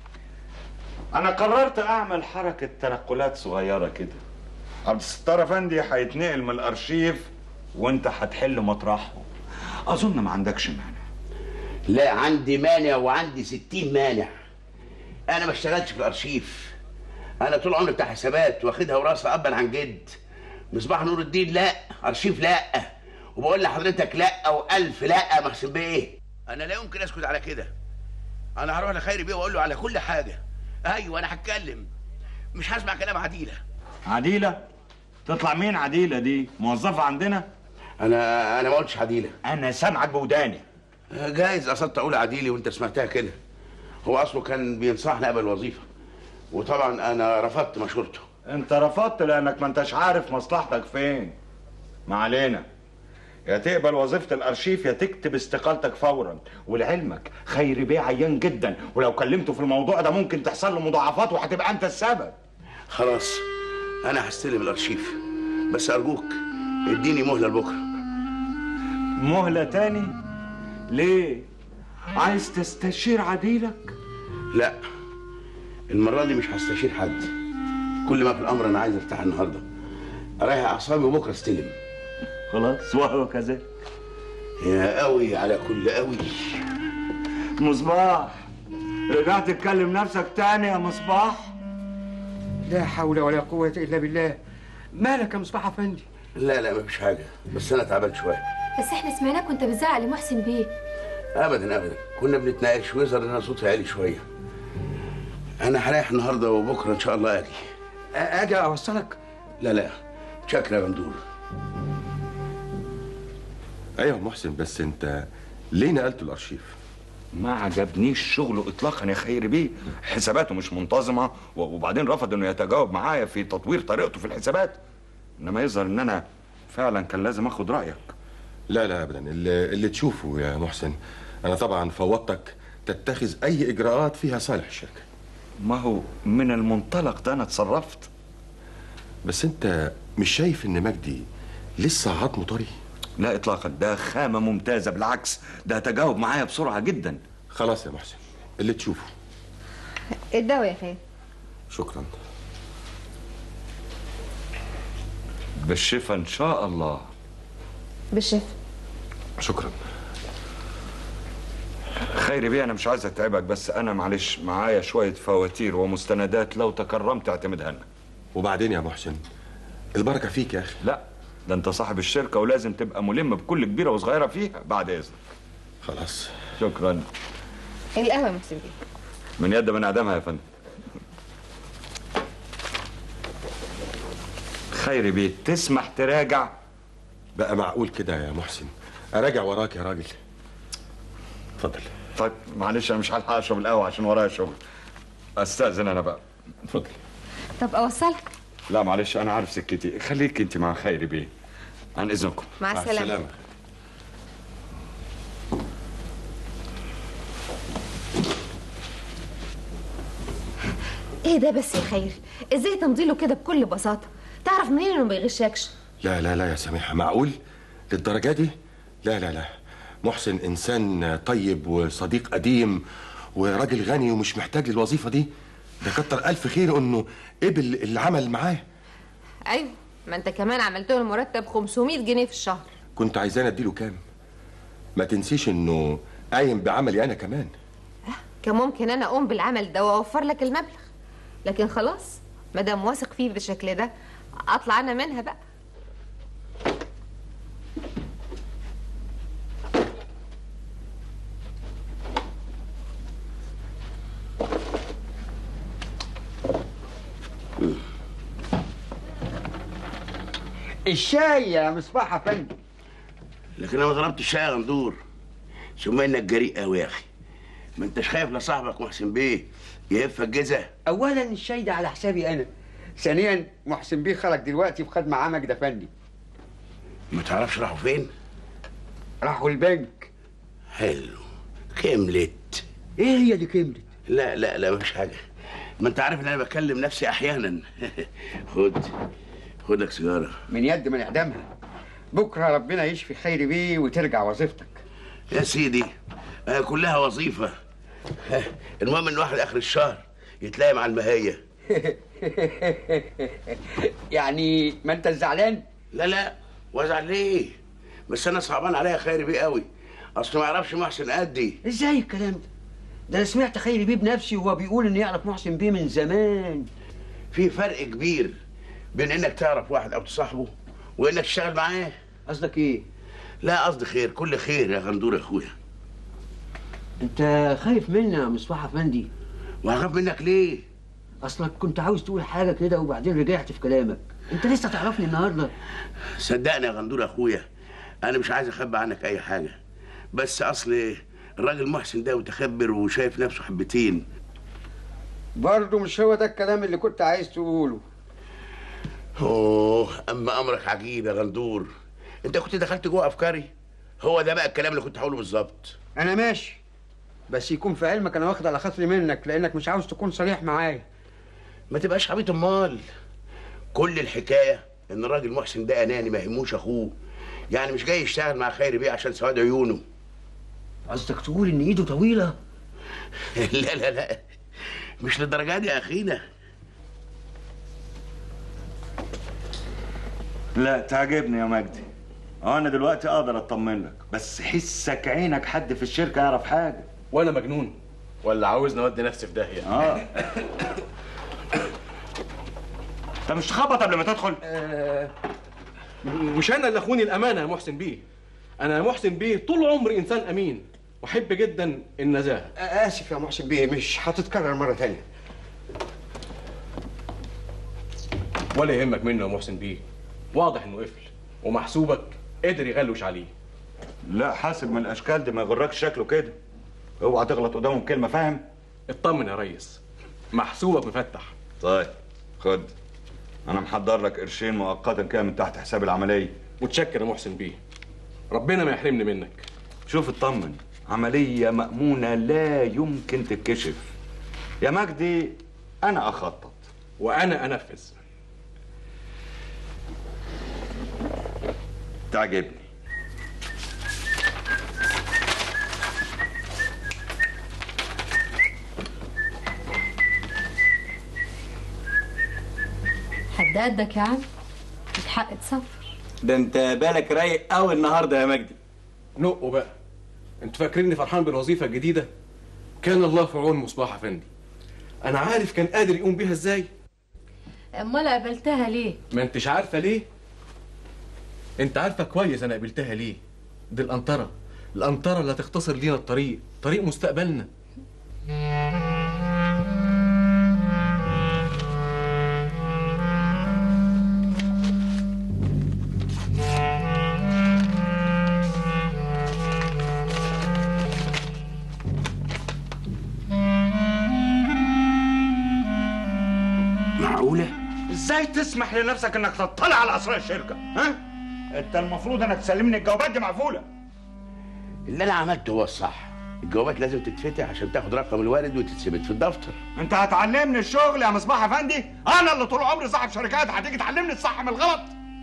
انا قررت اعمل حركه تنقلات صغيره كده عبد الستار افندي هيتنقل من الارشيف وانت هتحل مطرحه اظن ما عندكش مانع لا عندي مانع وعندي ستين مانع انا ما اشتغلتش في الارشيف انا طول عمري بتاع حسابات واخدها وراسها ابا عن جد مصباح نور الدين لا ارشيف لا وبقول لحضرتك لا والف لا محسن بيه انا لا يمكن اسكت على كده انا هروح لخيري بيه واقول له على كل حاجه ايوه انا هتكلم مش هسمع كلام عديله عديله تطلع مين عديله دي موظفه عندنا انا انا ما قلتش عديله انا سامعك بوداني جايز قصدت اقول عديلي وانت سمعتها كده هو اصله كان بينصحني قبل الوظيفه وطبعا انا رفضت مشورته انت رفضت لانك ما انتش عارف مصلحتك فين ما علينا يا تقبل وظيفة الأرشيف يا تكتب استقالتك فورا ولعلمك خير بيه عيان جدا ولو كلمته في الموضوع ده ممكن تحصل له مضاعفات وهتبقى أنت السبب خلاص انا هستلم الارشيف بس ارجوك اديني مهله لبكره مهلة تاني ليه عايز تستشير عديلك لا المرة دي مش هستشير حد كل ما في الأمر أنا عايز أرتاح النهاردة أريح أعصابي وبكرة استلم خلاص وهو كذلك يا قوي على كل قوي مصباح رجعت تكلم نفسك تاني يا مصباح لا حول ولا قوة إلا بالله مالك يا مصباح أفندي لا لا مفيش حاجة بس أنا تعبان شوية بس احنا سمعناك وانت بتزعق لمحسن بيه أبدا أبدا كنا بنتناقش ويظهر إن أنا صوتي عالي شوية أنا هريح النهاردة وبكرة إن شاء الله آجي أجي أوصلك لا لا شكرا يا غندور ايوه محسن بس انت ليه نقلته الارشيف ما عجبنيش شغله اطلاقا يا خير بيه حساباته مش منتظمه و- وبعدين رفض انه يتجاوب معايا في تطوير طريقته في الحسابات انما يظهر ان انا فعلا كان لازم اخد رايك لا لا ابدا اللي, اللي تشوفه يا محسن انا طبعا فوضتك تتخذ اي اجراءات فيها صالح الشركه ما هو من المنطلق ده انا اتصرفت بس انت مش شايف ان مجدي لسه عظمه طري لا اطلاقا ده خامه ممتازه بالعكس ده تجاوب معايا بسرعه جدا خلاص يا محسن اللي تشوفه الدواء يا خير شكرا بالشفا ان شاء الله بالشفا شكرا خيري بيه انا مش عايز اتعبك بس انا معلش معايا شويه فواتير ومستندات لو تكرمت اعتمدها لنا وبعدين يا محسن البركه فيك يا اخي لا ده انت صاحب الشركه ولازم تبقى ملم بكل كبيره وصغيره فيها بعد اذنك خلاص شكرا القهوه يا محسن بيه من يد من اعدمها يا فندم خيري بيه تسمح تراجع بقى معقول كده يا محسن اراجع وراك يا راجل اتفضل طيب معلش انا مش هلحق اشرب القهوه عشان ورايا شغل استاذن انا بقى اتفضل طب اوصلك لا معلش انا عارف سكتي خليك انت مع خيري بيه عن اذنكم مع السلامه ايه ده بس يا خير ازاي تمضيله كده بكل بساطه تعرف منين انه ما بيغشكش لا لا لا يا سميحه معقول للدرجه دي لا لا لا محسن انسان طيب وصديق قديم وراجل غني ومش محتاج للوظيفه دي ده كتر الف خير انه قبل العمل معاه ايوه ما انت كمان عملت له مرتب 500 جنيه في الشهر كنت عايزاني اديله كام ما تنسيش انه قايم بعملي انا كمان كان ممكن انا اقوم بالعمل ده واوفر لك المبلغ لكن خلاص ما دام واثق فيه بالشكل ده اطلع انا منها بقى الشاي يا مصباح أفندي لكن أنا ما طلبتش الشاي يا غندور ثم إنك جريء قوي يا أخي ما أنتش خايف لصاحبك محسن بيه يهفك جزا أولا الشاي ده على حسابي أنا ثانيا محسن بيه خرج دلوقتي في خدمة معاه مجد أفندي ما تعرفش راحوا فين؟ راحوا البنك حلو كملت إيه هي دي كملت؟ لا لا لا مفيش حاجة ما أنت عارف إن أنا بكلم نفسي أحيانا خد خد لك سيجارة من يد من إعدامها بكرة ربنا يشفي خير بيه وترجع وظيفتك يا سيدي آه، كلها وظيفة المهم إن واحد آخر الشهر يتلاقي مع المهية يعني ما أنت زعلان؟ لا لا وازعل ليه؟ بس أنا صعبان عليا خيري بيه قوي أصل ما يعرفش محسن قدي إزاي الكلام ده؟ ده أنا سمعت خير بيه بنفسي وهو بيقول إنه يعرف محسن بيه من زمان في فرق كبير بين إنك تعرف واحد أو تصاحبه وإنك تشتغل معاه قصدك إيه؟ لا قصدي خير كل خير يا غندور يا أخويا أنت خايف مني يا مصباح أفندي وهخاف منك ليه؟ أصلك كنت عاوز تقول حاجة كده وبعدين رجعت في كلامك أنت لسه تعرفني النهاردة صدقني يا غندور يا اخويا انا مش عايز اخبي عنك اي حاجه بس اصل الراجل محسن ده متكبر وشايف نفسه حبتين برضه مش هو ده الكلام اللي كنت عايز تقوله اوه اما امرك عجيب يا غندور انت كنت دخلت جوه افكاري هو ده بقى الكلام اللي كنت هقوله بالظبط أنا ماشي بس يكون في علمك أنا واخد على خاطري منك لأنك مش عاوز تكون صريح معايا ما تبقاش عبيط امال كل الحكايه ان الراجل محسن ده اناني ما يهموش اخوه يعني مش جاي يشتغل مع خيري بيه عشان سواد عيونه قصدك تقول ان ايده طويله لا لا لا مش للدرجه دي يا اخينا لا تعجبني يا مجدي اه انا دلوقتي اقدر اطمن لك بس حسك عينك حد في الشركه يعرف حاجه وانا مجنون ولا عاوزني اودي نفسي في داهيه اه انت مش تخبط قبل ما تدخل مش انا اللي اخوني الامانه يا محسن بيه انا يا محسن بيه طول عمري انسان امين واحب جدا النزاهه اسف يا محسن بيه مش هتتكرر مره تانية ولا يهمك منه يا محسن بيه واضح انه قفل ومحسوبك قدر يغلوش عليه لا حاسب من الاشكال دي ما يغركش شكله كده اوعى تغلط قدامهم كلمه فاهم اطمن يا ريس محسوبك مفتح طيب خد انا محضر لك قرشين مؤقتا كده من تحت حساب العمليه متشكر يا محسن بيه ربنا ما يحرمني منك شوف اطمن عمليه مامونه لا يمكن تتكشف يا مجدي انا اخطط وانا انفذ تعجبني حد قدك يا عم الحق تصفر ده انت بالك رايق قوي النهارده يا مجدي نقوا بقى انتوا فاكريني فرحان بالوظيفه الجديده كان الله في عون مصباح افندي انا عارف كان قادر يقوم بيها ازاي امال قبلتها ليه ما انتش عارفه ليه انت عارفه كويس انا قبلتها ليه دي القنطره القنطره اللي هتختصر لينا الطريق طريق مستقبلنا معقوله ازاي تسمح لنفسك انك تطلع على اسرار الشركه ها انت المفروض انك تسلمني الجوابات دي مقفوله اللي انا عملته هو الصح الجوابات لازم تتفتح عشان تاخد رقم الوالد وتتثبت في الدفتر انت هتعلمني الشغل يا مصباح افندي انا اللي طول عمري صاحب شركات هتيجي تعلمني الصح من الغلط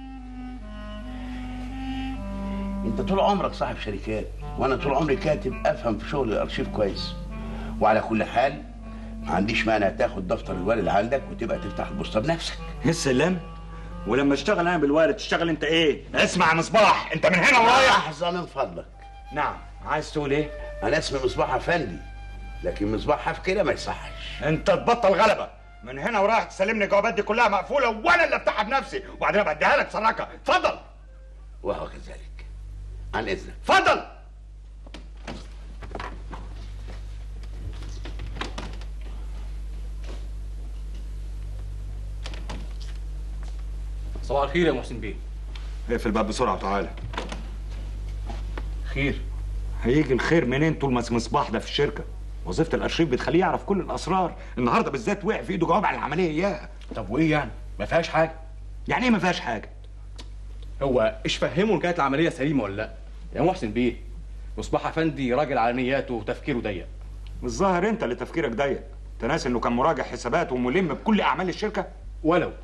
انت طول عمرك صاحب شركات وانا طول عمري كاتب افهم في شغل الارشيف كويس وعلى كل حال ما عنديش مانع تاخد دفتر الوالد عندك وتبقى تفتح البوسطه بنفسك يا سلام ولما اشتغل انا بالوالد تشتغل انت ايه اسمع يا مصباح انت من هنا ورايح لحظه من فضلك نعم عايز تقول ايه انا اسمي مصباح افندي لكن مصباح حف كده ما يصحش انت تبطل غلبه من هنا ورايح تسلمني الجوابات دي كلها مقفوله وانا اللي افتحها بنفسي وبعدين ابقى اديها لك سراكه اتفضل وهو كذلك عن اذنك اتفضل صباح الخير يا محسن بيه اقفل الباب بسرعه وتعالى خير هيجي الخير منين طول ما مصباح ده في الشركه وظيفه الارشيف بتخليه يعرف كل الاسرار النهارده بالذات وقع في ايده جواب على العمليه اياها طب وايه يعني ما فيهاش حاجه يعني ايه ما فيهاش حاجه هو ايش فهمه ان كانت العمليه سليمه ولا لا يا محسن بيه مصباح افندي راجل على نياته وتفكيره ضيق الظاهر انت اللي تفكيرك ضيق انت ناسي انه كان مراجع حسابات وملم بكل اعمال الشركه ولو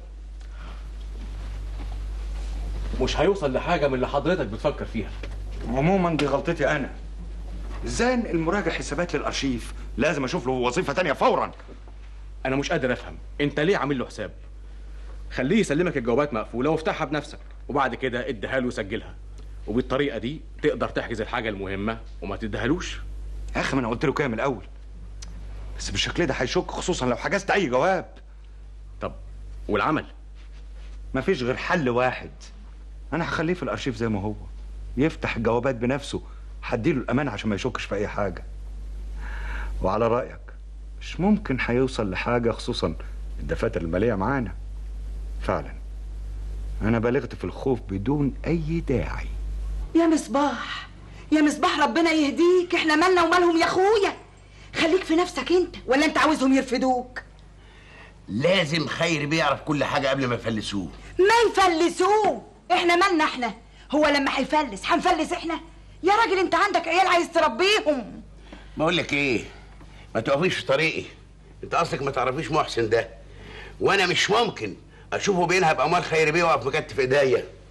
مش هيوصل لحاجه من اللي حضرتك بتفكر فيها عموما دي غلطتي انا ازاي المراجع حسابات للارشيف لازم اشوف له وظيفه تانية فورا انا مش قادر افهم انت ليه عامل له حساب خليه يسلمك الجوابات مقفوله وافتحها بنفسك وبعد كده اديها له وسجلها وبالطريقه دي تقدر تحجز الحاجه المهمه وما تديهالوش يا اخي ما انا قلت له كده من الاول بس بالشكل ده هيشك خصوصا لو حجزت اي جواب طب والعمل مفيش غير حل واحد انا هخليه في الارشيف زي ما هو يفتح الجوابات بنفسه هديله الامان عشان ما يشكش في اي حاجه وعلى رايك مش ممكن هيوصل لحاجه خصوصا الدفاتر الماليه معانا فعلا انا بالغت في الخوف بدون اي داعي يا مصباح يا مصباح ربنا يهديك احنا مالنا ومالهم يا اخويا خليك في نفسك انت ولا انت عاوزهم يرفدوك لازم خير بيعرف كل حاجه قبل ما يفلسوه ما يفلسوه احنا مالنا احنا هو لما هيفلس هنفلس احنا يا راجل انت عندك عيال عايز تربيهم بقول لك ايه ما تقفيش في طريقي انت اصلك ما تعرفيش محسن ده وانا مش ممكن اشوفه بينهب اموال خير بيه واقف مكتف ايديا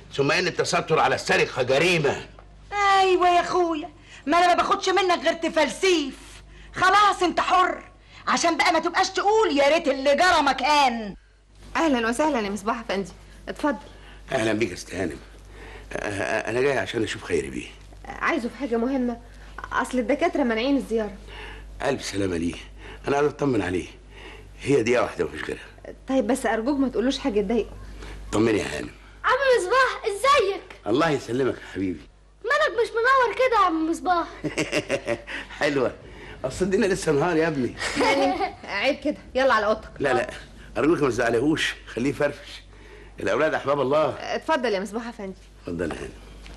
ثم ان التستر على السرقه جريمه ايوه يا اخويا ما انا ما باخدش منك غير تفلسيف خلاص انت حر عشان بقى ما تبقاش تقول يا ريت اللي جرى مكان اهلا وسهلا يا مصباح افندي اتفضل اهلا بيك يا أستاذ هانم آه، انا جاي عشان اشوف خيري بيه عايزه في حاجه مهمه اصل الدكاتره مانعين الزياره الف سلامه ليه انا عايز اطمن عليه هي دقيقه واحده مفيش غيرها طيب بس ارجوك ما تقولوش حاجه تضايقه طمني يا هانم عم مصباح ازيك الله يسلمك يا حبيبي مالك مش منور كده يا عم مصباح حلوه اصل الدنيا لسه نهار يا ابني يعني عيب كده يلا على اوضتك لا لا ارجوك ما تزعلهوش خليه يفرفش الاولاد احباب الله اتفضل يا مصباح افندي اتفضل يا هانم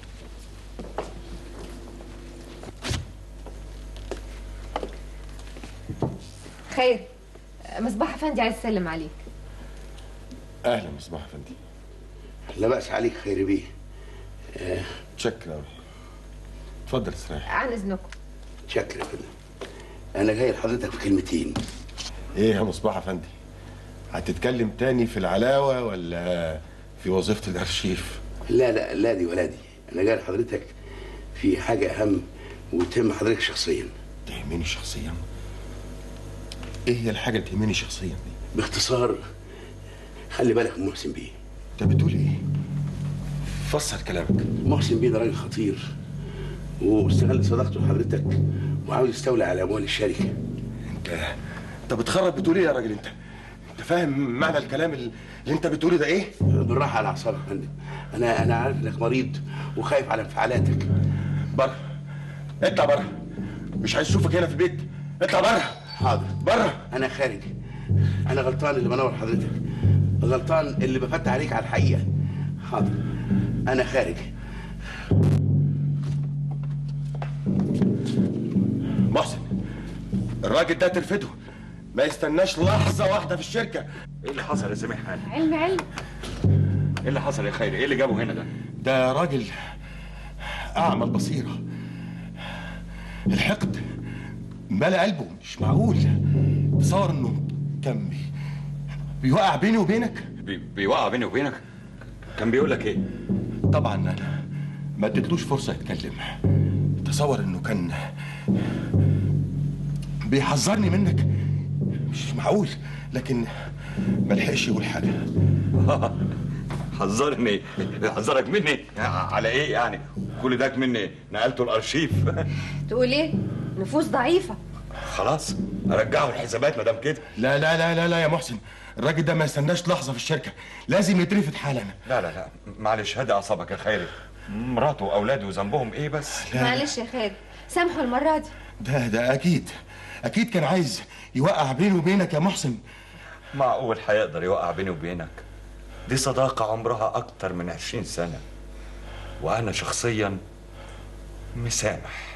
خير مصباح افندي عايز اسلم عليك اهلا مصباح افندي لا باس عليك خيري بيه آه، شكرا قوي اتفضل استريح عن اذنكم شكرا كده انا جاي لحضرتك في كلمتين ايه يا مصباح افندي هتتكلم تاني في العلاوه ولا في وظيفه الارشيف لا لا لا دي ولا دي انا جاي لحضرتك في حاجه اهم وتهم حضرتك شخصيا تهمني شخصيا ايه هي الحاجه اللي تهمني شخصيا دي باختصار خلي بالك من محسن بيه انت بتقول ايه فسر كلامك محسن بيه ده راجل خطير واستغل صداقته لحضرتك وعاوز يستولي على اموال الشركه انت انت بتخرب بتقول ايه يا راجل انت انت فاهم معنى الكلام اللي انت بتقوله ده ايه بالراحه على اعصابك يا فندم انا انا عارف انك مريض وخايف على انفعالاتك بره اطلع بره مش عايز اشوفك هنا في البيت اطلع بره حاضر بره انا خارج انا غلطان اللي بنور حضرتك غلطان اللي بفتح عليك على الحقيقه حاضر انا خارج محسن الراجل ده ترفده ما يستناش لحظه واحده في الشركه ايه اللي حصل يا سميح هاني علم علم ايه اللي حصل يا خيري ايه اللي جابه هنا ده ده راجل اعمى البصيره الحقد ملا قلبه مش معقول تصور انه كان بي- بيوقع بيني وبينك بي بيوقع بيني وبينك كان بيقول لك ايه طبعا انا ما اديتلوش فرصه يتكلم تصور انه كان بيحذرني منك مش معقول لكن ما لحقش يقول حاجه حذرني حذرك مني على ايه يعني كل ده مني نقلته الارشيف تقول ايه نفوس ضعيفه خلاص ارجعه الحسابات ما دام كده لا لا لا لا لا يا محسن الراجل ده ما يستناش لحظه في الشركه لازم يترفد حالا لا لا لا معلش هدي اعصابك يا خيري مراته واولاده ذنبهم ايه بس معلش يا خالد سامحوا المره دي ده ده اكيد اكيد كان عايز يوقع بيني وبينك يا محسن معقول هيقدر يوقع بيني وبينك دي صداقة عمرها أكتر من عشرين سنة وأنا شخصيا مسامح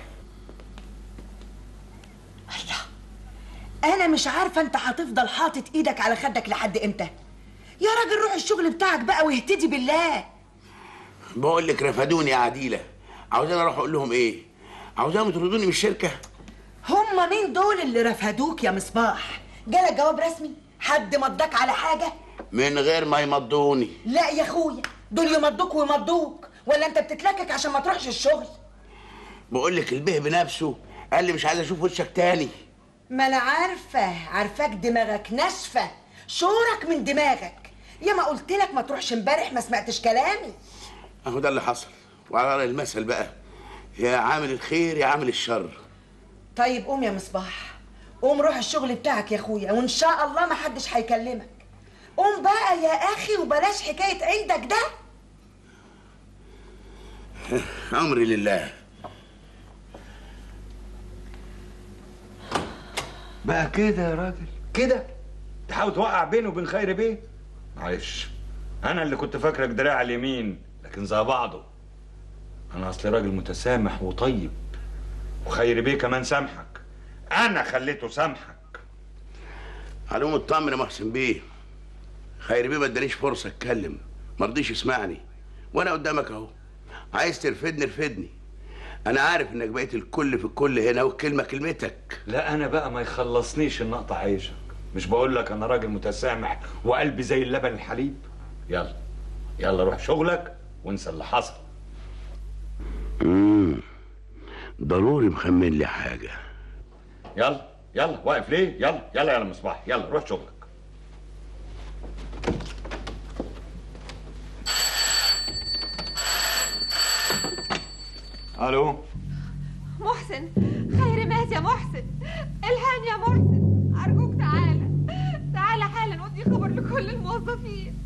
انا مش عارفه انت هتفضل حاطط ايدك على خدك لحد امتى يا راجل روح الشغل بتاعك بقى واهتدي بالله بقول لك رفدوني يا عديله عاوزين اروح اقول لهم ايه عاوزاهم يطردوني من الشركه هما مين دول اللي رفدوك يا مصباح جالك جواب رسمي حد مضاك على حاجه من غير ما يمضوني لا يا اخويا دول يمضوك ويمضوك ولا انت بتتلكك عشان ما تروحش الشغل بقول لك البيه بنفسه قال لي مش عايز اشوف وشك تاني ما انا عارفه عارفاك دماغك ناشفه شورك من دماغك يا ما قلت لك ما تروحش امبارح ما سمعتش كلامي اهو ده اللي حصل وعلى رأي المثل بقى يا عامل الخير يا عامل الشر طيب قوم يا مصباح قوم روح الشغل بتاعك يا اخويا وان شاء الله ما حدش هيكلمك قوم بقى يا اخي وبلاش حكايه عندك ده امري لله بقى كده يا راجل كده تحاول توقع بيني وبين خير بيه معلش انا اللي كنت فاكرك دراع اليمين لكن زي بعضه انا اصلي راجل متسامح وطيب وخير بيه كمان سامحك انا خليته سامحك علوم اطمن يا محسن بيه خير بيه ما ادانيش فرصه اتكلم ما رضيش يسمعني وانا قدامك اهو عايز ترفدني ارفدني انا عارف انك بقيت الكل في الكل هنا والكلمه كلمتك لا انا بقى ما يخلصنيش النقطة عيشك مش بقول لك انا راجل متسامح وقلبي زي اللبن الحليب يلا يلا روح شغلك وانسى اللي حصل امم ضروري مخمن لي حاجه يلا يلا واقف ليه يلا يلا يا مصباح يلا روح شغلك الو محسن خير مات يا محسن الهان يا محسن ارجوك تعالى تعالى حالا ودي خبر لكل الموظفين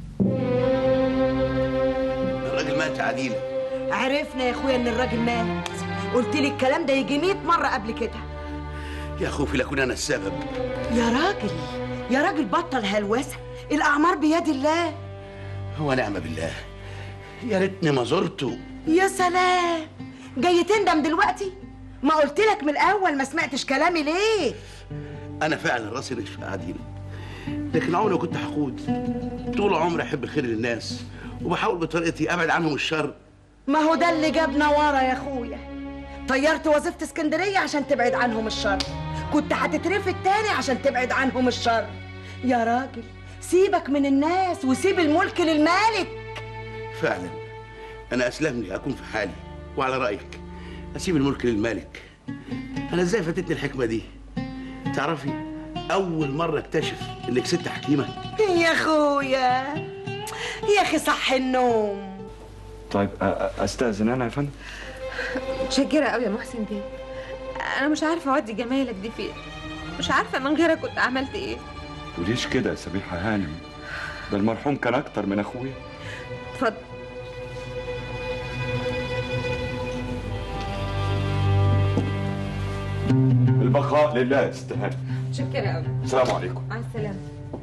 الراجل مات يا عديله عرفنا يا اخويا ان الراجل مات قلت لي الكلام ده يجي 100 مره قبل كده يا خوفي لاكون انا السبب يا راجل يا راجل بطل هلوسه الاعمار بيد الله ونعم بالله يا ريتني ما زرته يا سلام جاي تندم دلوقتي ما قلت لك من الاول ما سمعتش كلامي ليه انا فعلا راسي نشف يا عديله لكن عمري ما كنت حقود طول عمري احب الخير للناس وبحاول بطريقتي ابعد عنهم الشر ما هو ده اللي جابنا ورا يا اخويا طيرت وظيفه اسكندريه عشان تبعد عنهم الشر كنت هتترفد تاني عشان تبعد عنهم الشر يا راجل سيبك من الناس وسيب الملك للمالك فعلا انا اسلم لي اكون في حالي وعلى رايك اسيب الملك للملك انا ازاي فاتتني الحكمه دي تعرفي اول مره اكتشف انك ست حكيمه يا اخويا يا اخي صح النوم طيب أ- أ- استاذن انا يا فندم متشكرة قوي يا محسن بيه انا مش عارفة اودي جمالك دي فين مش عارفة من غيرك كنت عملت ايه وليش كده يا سميحه هانم ده المرحوم كان اكتر من اخويا اتفضل البقاء لله استهان متشكرة قوي السلام عليكم مع السلامة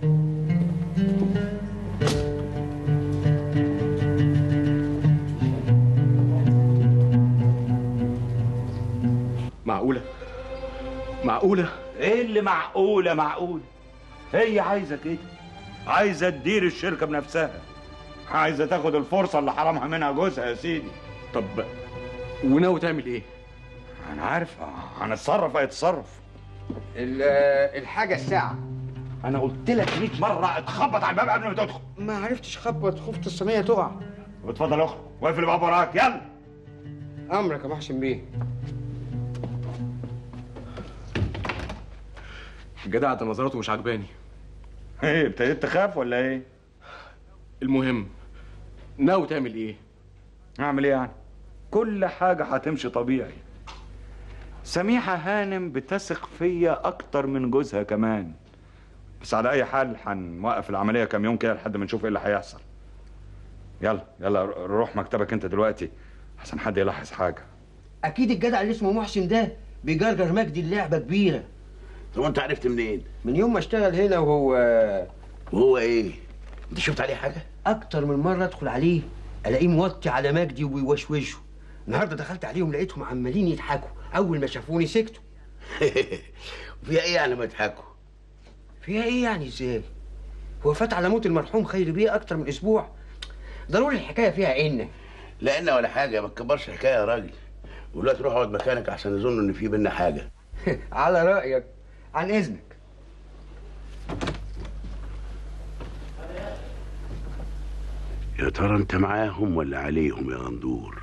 معقولة معقولة ايه اللي معقولة معقولة هي عايزة كده عايزة تدير الشركة بنفسها عايزة تاخد الفرصة اللي حرمها منها جوزها يا سيدي طب وناوي تعمل ايه؟ انا عارف هنتصرف هيتصرف الحاجة الساعة انا قلت لك 100 مرة اتخبط على الباب قبل ما تدخل ما عرفتش خبط خفت الصينية تقع واتفضل اخرج واقفل الباب وراك يلا أمرك يا محسن بيه الجدع ده نظراته مش عجباني ايه ابتديت تخاف ولا ايه؟ المهم ناوي تعمل ايه؟ اعمل ايه يعني؟ كل حاجة هتمشي طبيعي سميحة هانم بتثق فيا أكتر من جوزها كمان بس على أي حال هنوقف العملية كام يوم كده لحد ما نشوف إيه اللي هيحصل يلا يلا روح مكتبك أنت دلوقتي عشان حد يلاحظ حاجة اكيد الجدع اللي اسمه محسن ده بيجرجر مجدي اللعبه كبيره طب انت عرفت منين؟ من يوم ما اشتغل هنا وهو وهو ايه؟ انت شفت عليه حاجه؟ اكتر من مره ادخل عليه الاقيه موطي على مجدي وبيوشوشه النهارده دخلت عليهم لقيتهم عمالين يضحكوا اول ما شافوني سكتوا فيها ايه يعني ما يضحكوا؟ فيها ايه يعني ازاي هو فات على موت المرحوم خير بيه اكتر من اسبوع ضروري الحكايه فيها عنا لان ولا حاجه ما تكبرش الحكايه يا راجل ودلوقتي روح اقعد مكانك عشان يظنوا ان في بينا حاجه على رايك عن اذنك يا ترى انت معاهم ولا عليهم يا غندور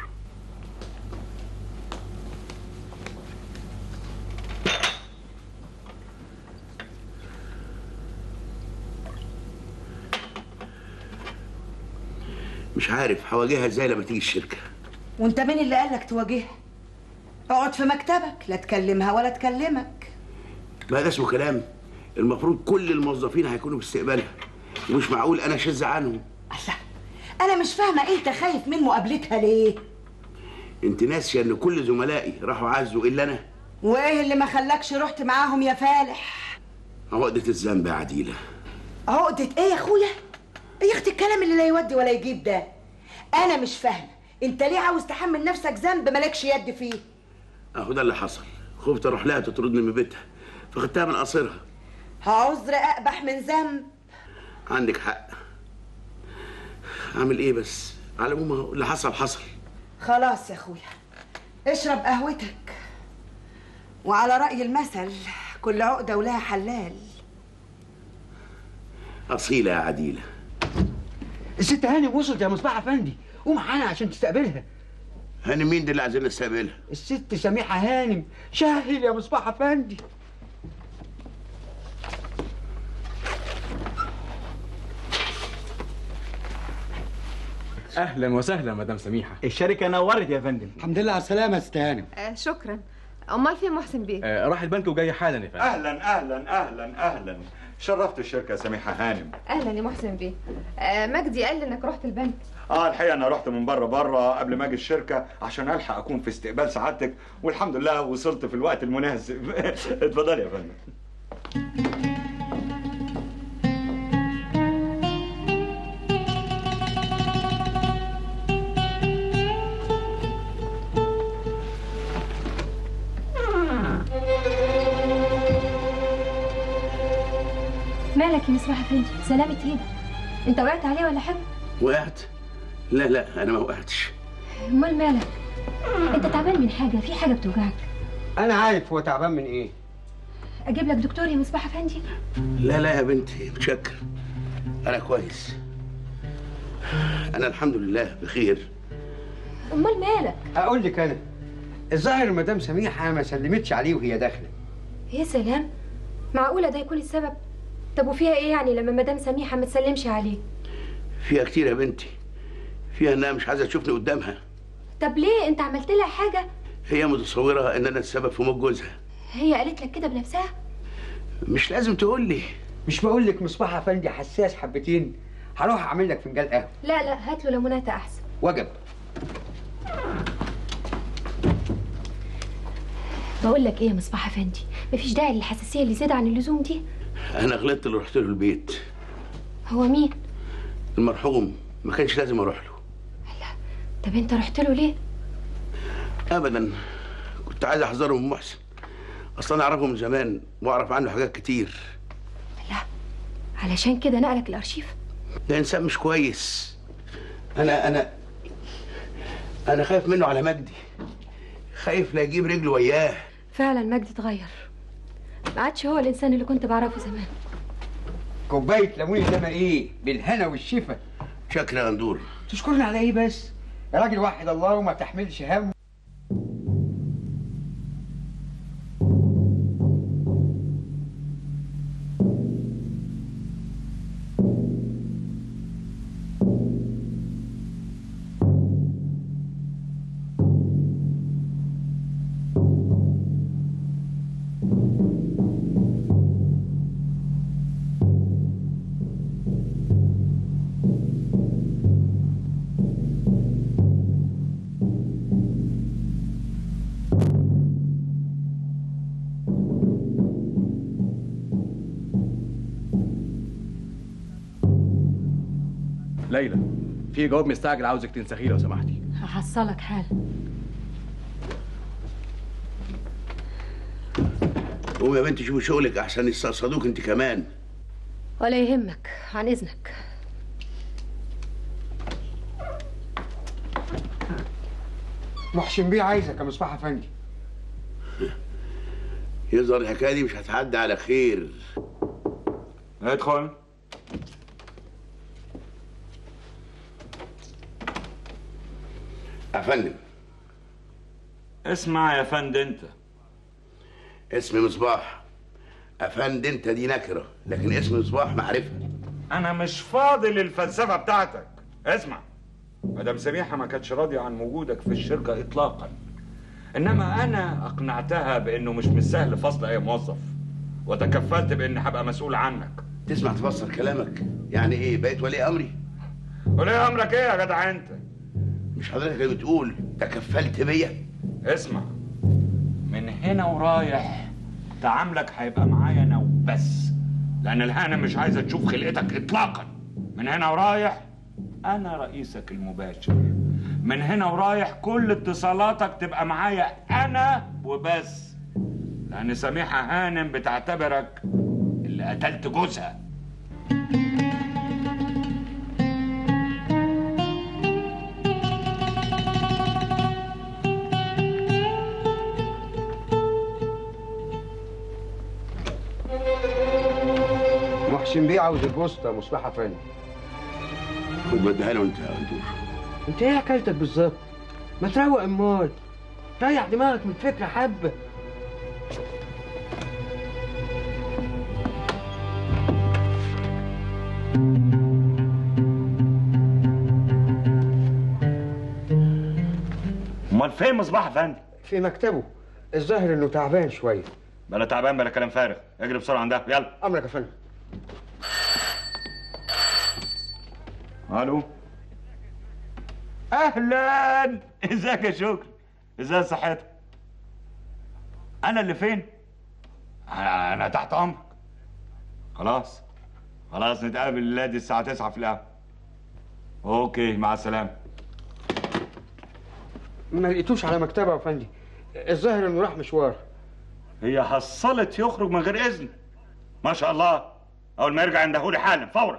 مش عارف هواجهها ازاي لما تيجي الشركه وانت مين اللي قالك تواجهها اقعد في مكتبك لا تكلمها ولا تكلمك ما ده اسمه كلام المفروض كل الموظفين هيكونوا في استقبالها ومش معقول انا اشذ عنهم انا مش فاهمه انت خايف من مقابلتها ليه انت ناسيه ان كل زملائي راحوا عزوا الا انا وايه اللي ما خلاكش رحت معاهم يا فالح عقدة الذنب يا عديلة عقدة ايه يا اخويا ايه يا اختي الكلام اللي لا يودي ولا يجيب ده انا مش فاهمه انت ليه عاوز تحمل نفسك ذنب مالكش يد فيه اهو ده اللي حصل خفت اروح لها تطردني من بيتها فخدتها من قصرها عذر اقبح من ذنب عندك حق اعمل ايه بس على العموم أهو اللي حصل حصل خلاص يا اخويا اشرب قهوتك وعلى رأي المثل كل عقدة ولها حلال اصيله يا عديله الست هاني وصلت يا مصباح افندي ومعانا عشان تستقبلها هاني مين دي اللي عايزين نستقبلها الست سميحة هانم شاهل يا مصباح افندي اهلا وسهلا مدام سميحه الشركه نورت يا فندم الحمد لله على السلامة يا ست هانم آه شكرا امال فين محسن بيه آه راح البنك وجاي حالا يا فندم اهلا اهلا اهلا اهلا شرفت الشركه يا سميحه هانم اهلا يا محسن بيه آه مجدي قال لي انك رحت البنك اه الحقيقه انا رحت من بره بره قبل ما اجي الشركه عشان الحق اكون في استقبال سعادتك والحمد لله وصلت في الوقت المناسب اتفضل يا فندم مالك يا مصباح افندي سلامة ايدك انت وقعت عليه ولا حاجه وقعت لا لا انا ما وقعتش امال مالك انت تعبان من حاجه في حاجه بتوجعك انا عارف هو تعبان من ايه اجيب لك دكتور يا مصباح افندي لا لا يا بنتي متشكر انا كويس انا الحمد لله بخير امال مالك اقول لك انا الظاهر مدام سميحة ما سلمتش عليه وهي داخلة يا سلام معقوله ده يكون السبب طب وفيها ايه يعني لما مدام سميحه ما تسلمش عليه فيها كتير يا بنتي فيها انها مش عايزه تشوفني قدامها طب ليه انت عملت لها حاجه هي متصوره ان انا السبب في موت جوزها هي قالت لك كده بنفسها مش لازم تقول لي مش بقول لك مصباح افندي حساس حبتين هروح اعمل لك فنجان قهوة لا لا هات له ليموناته احسن وجب بقول لك ايه يا مصباح افندي مفيش داعي للحساسيه اللي زياده عن اللزوم دي انا غلطت اللي رحت له البيت هو مين المرحوم ما كانش لازم اروح له طب انت رحت له ليه ابدا كنت عايز احذره من محسن اصلا انا اعرفه من زمان واعرف عنه حاجات كتير علشان كده نقلك الارشيف ده انسان مش كويس انا انا انا خايف منه على مجدي خايف لا يجيب رجله وياه فعلا مجدي اتغير ما عادش هو الانسان اللي كنت بعرفه زمان كوباية ليمون انما ايه بالهنا والشفا شكرا يا ندور تشكرني على ايه بس يا راجل واحد الله وما تحملش هم ليلى في جواب مستعجل عاوزك تنسخيه لو سمحتي هحصلك حالا قوم يا بنتي شوفي شغلك احسن يستقصدوك انت كمان ولا يهمك عن اذنك محسن بيه عايزك يا مصباح افندي يظهر الحكايه دي مش هتعدي على خير ادخل يا فندم اسمع يا فند انت اسمي مصباح افندم انت دي نكره لكن اسم مصباح معرفه انا مش فاضي للفلسفه بتاعتك اسمع مدام سميحه ما كانتش راضيه عن وجودك في الشركه اطلاقا انما انا اقنعتها بانه مش من السهل فصل اي موظف وتكفلت باني هبقى مسؤول عنك تسمع تفسر كلامك يعني ايه بقيت ولي امري وليه امرك ايه يا جدع انت مش حضرتك اللي بتقول تكفلت بيا اسمع من هنا ورايح تعاملك هيبقى معايا انا وبس لان الهانم مش عايزه تشوف خلقتك اطلاقا من هنا ورايح انا رئيسك المباشر من هنا ورايح كل اتصالاتك تبقى معايا انا وبس لان سميحه هانم بتعتبرك اللي قتلت جوزها محسن بيه عاوز البوسطة يا مصباح افندي خد بديها له انت يا ندور انت ايه حكايتك بالظبط ما تروق امال ريح دماغك من الفكره حبه امال فين مصباح افندي في مكتبه الظاهر انه تعبان شويه بلا تعبان بلا كلام فارغ اجري بسرعه عندها يلا امرك يا فندم الو اهلا ازيك يا شكري ازاي صحتك انا اللي فين انا أنا تحت امرك خلاص خلاص نتقابل الليله الساعه 9 في القهوه اوكي مع السلامه ما لقيتوش على مكتبه يا فندم الظاهر انه راح مشوار هي حصلت يخرج من غير اذن ما شاء الله اول ما يرجع يندهولي حالا فورا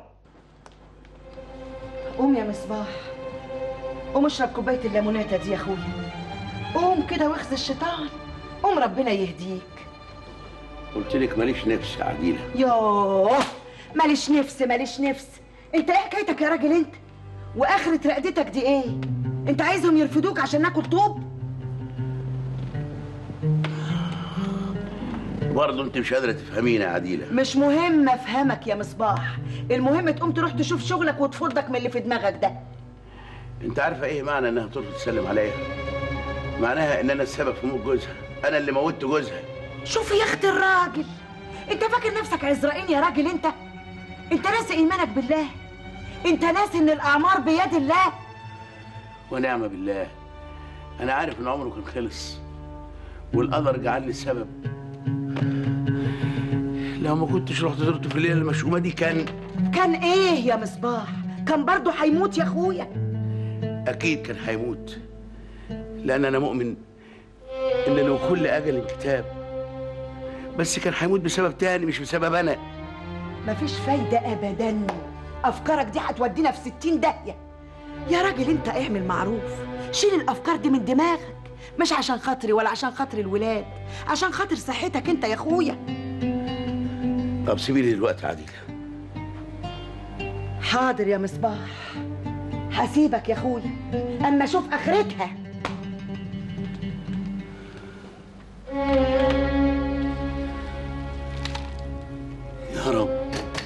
قوم يا مصباح قوم اشرب كوبايه الليموناته دي يا اخويا قوم كده واخذ الشيطان قوم ربنا يهديك قلت لك ماليش نفس يا عديله يوه ماليش نفس ماليش نفس انت ايه حكايتك يا راجل انت واخرة رقدتك دي ايه انت عايزهم يرفدوك عشان ناكل طوب برضه انت مش قادره تفهميني يا عديله مش مهم افهمك يا مصباح المهم تقوم تروح تشوف شغلك وتفضك من اللي في دماغك ده انت عارفه ايه معنى انها ترفض تسلم عليا معناها ان انا السبب في موت جوزها انا اللي موتت جوزها شوف يا اخت الراجل انت فاكر نفسك عزرائيل يا راجل انت انت ناسي ايمانك بالله انت ناسي ان الاعمار بيد الله ونعم بالله انا عارف ان عمره كان خلص والقدر جعلني السبب لو ما كنتش رحت زرته في الليله المشؤومه دي كان كان ايه يا مصباح كان برضه هيموت يا اخويا اكيد كان هيموت لان انا مؤمن ان لو كل اجل كتاب بس كان هيموت بسبب تاني مش بسبب انا مفيش فايدة أبدا أفكارك دي هتودينا في ستين داهية يا راجل أنت اعمل معروف شيل الأفكار دي من دماغك مش عشان خاطري ولا عشان خاطر الولاد عشان خاطر صحتك أنت يا أخويا طب سيبيني دلوقتي عديله حاضر يا مصباح هسيبك يا أخويا أما أشوف آخرتها يا رب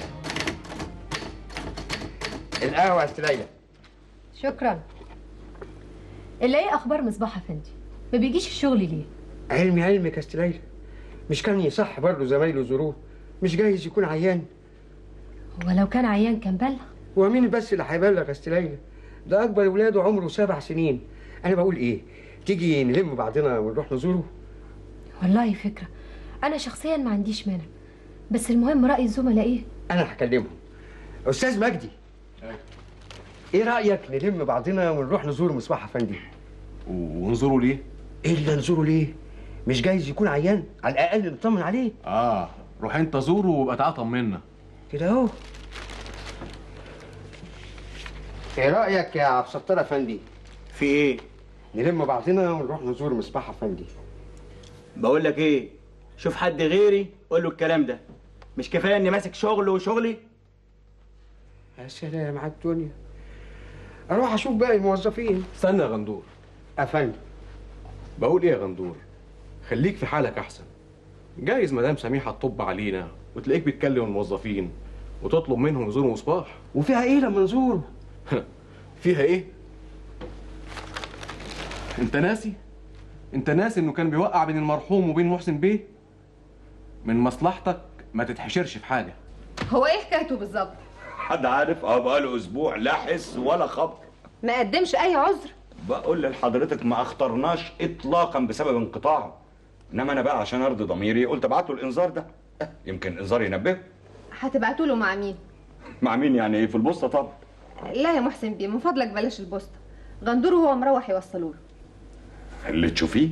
القهوه يا ست ليلى شكرا الا ايه اخبار مصباح افندي ما بيجيش الشغل ليه علمي علمك يا ست ليلى مش كان يصح برضه زمايله يزوروه مش جايز يكون عيان ولو كان عيان كان بلغ هو مين بس اللي هيبلغ يا ست ليلى ده اكبر ولاده عمره سبع سنين انا بقول ايه تيجي نلم بعضنا ونروح نزوره والله فكره انا شخصيا ما عنديش مانع بس المهم راي الزملاء ايه انا هكلمهم استاذ مجدي ايه رايك نلم بعضنا ونروح نزور مصباح افندي ونزوره ليه ايه اللي نزوره ليه مش جايز يكون عيان على الاقل نطمن عليه اه روح انت زوره وابقى تعالى طمنا كده اهو ايه رايك يا عبد الستار افندي في ايه نلم بعضنا ونروح نزور مصباح افندي بقول لك ايه شوف حد غيري قول له الكلام ده مش كفايه اني ماسك شغل وشغلي يا سلام على الدنيا اروح اشوف باقي الموظفين استنى يا غندور افندي بقول ايه يا غندور خليك في حالك احسن جايز مدام سميحه تطب علينا وتلاقيك بتكلم الموظفين وتطلب منهم يزوروا مصباح وفيها ايه لما نزوره فيها ايه انت ناسي انت ناسي انه كان بيوقع بين المرحوم وبين محسن بيه من مصلحتك ما تتحشرش في حاجه هو ايه حكايته بالظبط حد عارف اه بقاله اسبوع لا حس ولا خبر ما قدمش اي عذر بقول لحضرتك ما اخترناش اطلاقا بسبب انقطاعه انما انا بقى عشان ارضي ضميري قلت ابعت له الانذار ده يمكن انذار ينبهه هتبعتوا له مع مين مع مين يعني ايه في البوسطه طبعا لا يا محسن بيه من فضلك بلاش البوسطه غندور وهو مروح يوصلوا له اللي تشوفيه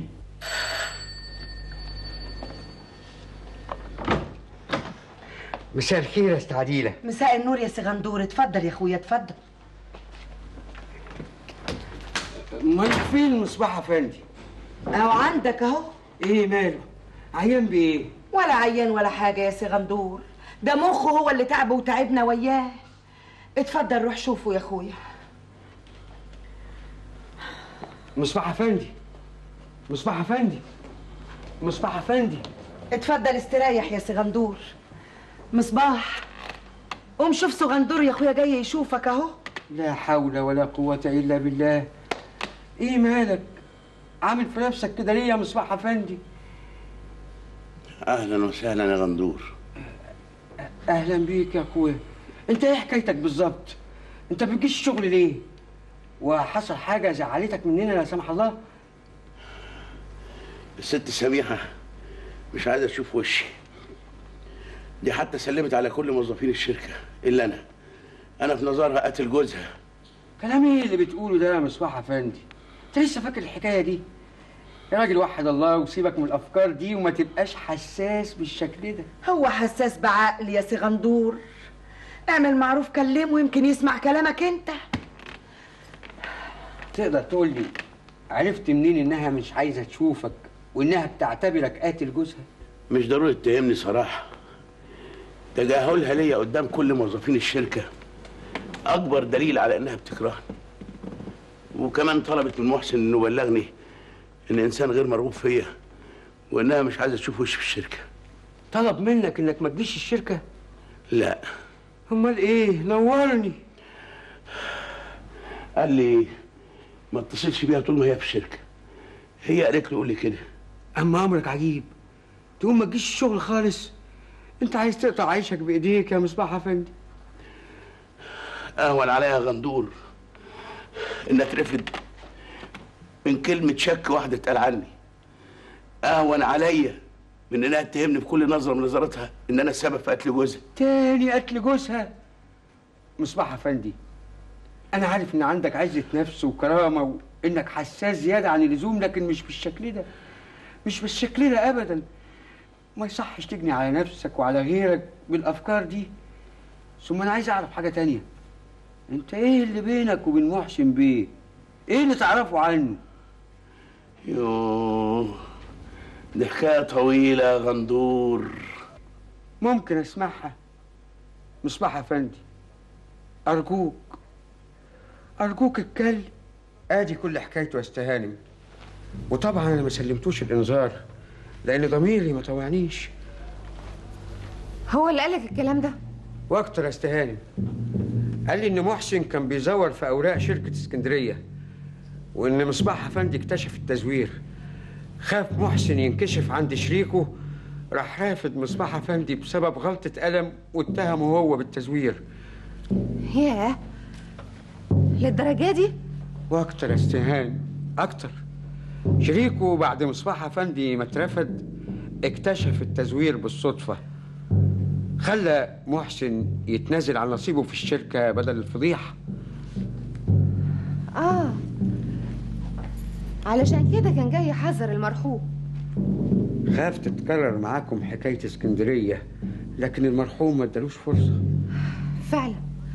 مساء الخير يا ست عديله مساء النور يا سغندور اتفضل يا اخويا اتفضل امال فين مصباح افندي اهو عندك اهو ايه ماله عيان بايه ولا عيان ولا حاجه يا سغندور ده مخه هو اللي تعبه وتعبنا وياه اتفضل روح شوفه يا اخويا مصباح افندي مصباح افندي مصباح افندي اتفضل استريح يا سغندور مصباح قوم شوف سغندور يا اخويا جاي يشوفك اهو لا حول ولا قوة إلا بالله إيه مالك؟ عامل في نفسك كده ليه يا مصباح أفندي؟ اهلا وسهلا يا غندور أهلا بيك يا أخويا أنت إيه حكايتك بالظبط؟ أنت ما بتجيش الشغل ليه؟ وحصل حاجة زعلتك مننا لا سمح الله؟ الست سميحه مش عايزه تشوف وشي دي حتى سلمت على كل موظفين الشركه الا انا انا في نظرها قاتل جوزها كلام إيه اللي بتقوله ده يا مصباح أفندي؟ أنت لسه فاكر الحكاية دي؟ يا راجل وحد الله وسيبك من الأفكار دي وما تبقاش حساس بالشكل ده هو حساس بعقل يا سغندور اعمل معروف كلمه يمكن يسمع كلامك انت تقدر تقول لي عرفت منين إنها مش عايزة تشوفك وإنها بتعتبرك قاتل جوزها؟ مش ضروري تتهمني صراحه تجاهلها ليا قدام كل موظفين الشركه اكبر دليل على انها بتكرهني وكمان طلبت من محسن انه يبلغني ان انسان غير مرغوب فيا وانها مش عايزه تشوف وشي في الشركه طلب منك إنك ما تجيش الشركة؟ لا أمال إيه؟ نورني قال لي ما اتصلش بيها طول ما هي في الشركه هي قالت له قول لي كده اما امرك عجيب تقوم ما تجيش الشغل خالص انت عايز تقطع عيشك بايديك يا مصباح افندي اهون عليها غندور انها ترفض من كلمه شك واحده اتقال عني اهون عليا من انها تتهمني بكل نظره من نظراتها ان انا السبب في قتل جوزها تاني قتل جوزها مصباح افندي انا عارف ان عندك عزه نفس وكرامه وانك حساس زياده عن اللزوم لكن مش بالشكل ده مش بالشكل ده ابدا ما يصحش تجني على نفسك وعلى غيرك بالافكار دي ثم انا عايز اعرف حاجه تانية انت ايه اللي بينك وبين محسن بيه ايه اللي تعرفه عنه يوه دي حكايه طويله يا غندور ممكن اسمعها مصباح افندي ارجوك ارجوك اتكلم ادي كل حكايته يا استهانم وطبعا انا ما سلمتوش الانذار لان ضميري ما طوعنيش هو اللي قالك الكلام ده واكتر يا استهانم قال لي ان محسن كان بيزور في اوراق شركه اسكندريه وان مصباح افندي اكتشف التزوير خاف محسن ينكشف عند شريكه راح رافض مصباح افندي بسبب غلطه قلم واتهمه هو بالتزوير ياه للدرجه دي واكتر يا استهان اكتر شريكه بعد مصباح افندي ما اترفد اكتشف التزوير بالصدفه خلى محسن يتنازل عن نصيبه في الشركه بدل الفضيحه اه علشان كده كان جاي يحذر المرحوم خاف تتكرر معاكم حكايه اسكندريه لكن المرحوم ما ادالوش فرصه فعلا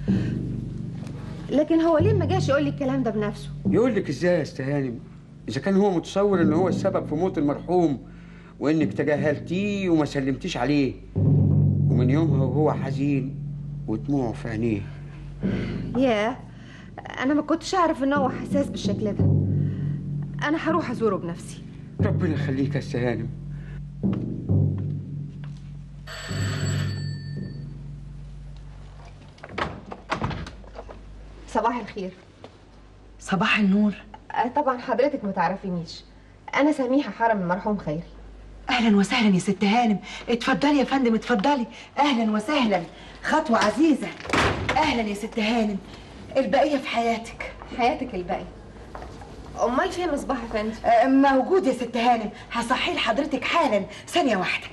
لكن هو ليه ما جاش يقول لي الكلام ده بنفسه يقول لك ازاي يا استهانم اذا كان هو متصور ان هو السبب في موت المرحوم وانك تجاهلتيه وما سلمتيش عليه ومن يومها وهو حزين ودموعه في عينيه ياه انا ما كنتش اعرف ان هو حساس بالشكل ده انا هروح ازوره بنفسي ربنا يخليك يا استهانم صباح الخير صباح النور آه، طبعا حضرتك ما تعرفينيش انا سميحه حرم المرحوم خيري اهلا وسهلا يا ست هانم اتفضلي يا فندم اتفضلي اهلا وسهلا خطوه عزيزه اهلا يا ست هانم البقيه في حياتك حياتك الباقيه امال فين مصباح افندي آه، موجود يا ست هانم هصحي لحضرتك حالا ثانيه واحده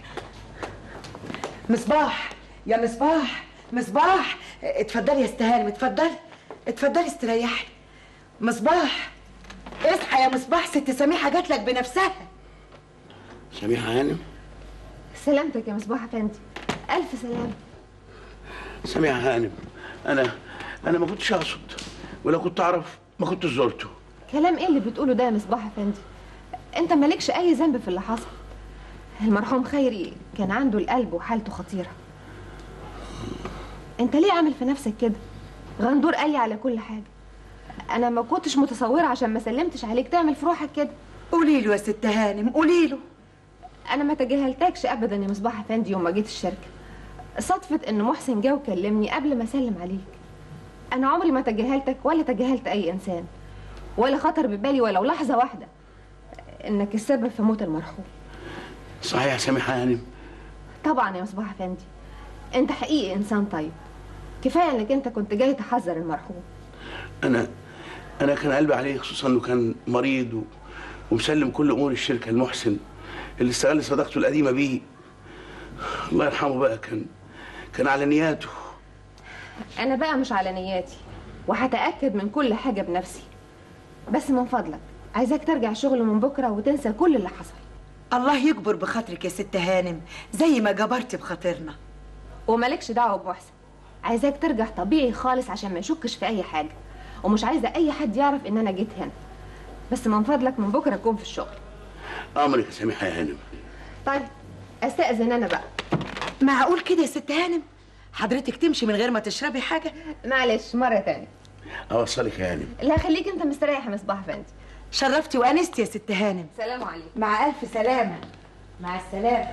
مصباح يا مصباح مصباح آه، اتفضلي يا ست هانم اتفضلي اتفضلي استريحي مصباح اصحى يا مصباح ست سميحه جات لك بنفسها سميحه هانم سلامتك يا مصباح افندي الف سلامه سميحه هانم انا انا ما كنتش اقصد ولو كنت اعرف ما كنت زرته كلام ايه اللي بتقوله ده يا مصباح افندي انت مالكش اي ذنب في اللي حصل المرحوم خيري كان عنده القلب وحالته خطيره انت ليه عامل في نفسك كده غندور قال لي على كل حاجه انا ما كنتش متصوره عشان ما سلمتش عليك تعمل في روحك كده قولي له يا ست هانم قولي له انا ما تجاهلتكش ابدا يا مصباح افندي يوم ما جيت الشركه صدفه ان محسن جه وكلمني قبل ما اسلم عليك انا عمري ما تجاهلتك ولا تجاهلت اي انسان ولا خطر ببالي ولو لحظه واحده انك السبب في موت المرحوم صحيح يا سميحه هانم طبعا يا مصباح افندي انت حقيقي انسان طيب كفايه انك انت كنت جاي تحذر المرحوم انا انا كان قلبي عليه خصوصا انه كان مريض و... ومسلم كل امور الشركه لمحسن اللي استغل صداقته القديمه بيه الله يرحمه بقى كان كان على نياته انا بقى مش على نياتي وهتاكد من كل حاجه بنفسي بس من فضلك عايزاك ترجع الشغل من بكره وتنسى كل اللي حصل الله يكبر بخاطرك يا ست هانم زي ما جبرتي بخاطرنا ومالكش دعوه بمحسن عايزاك ترجع طبيعي خالص عشان ما يشكش في اي حاجه ومش عايزه اي حد يعرف ان انا جيت هنا بس من فضلك من بكره اكون في الشغل امرك يا سميحه يا هانم طيب استاذن انا بقى معقول كده يا ست هانم حضرتك تمشي من غير ما تشربي حاجه معلش مره تانية اوصلك يا هانم لا خليك انت مستريح يا مصباح افندي شرفتي وانستي يا ست هانم سلام عليكم مع الف سلامه مع السلامه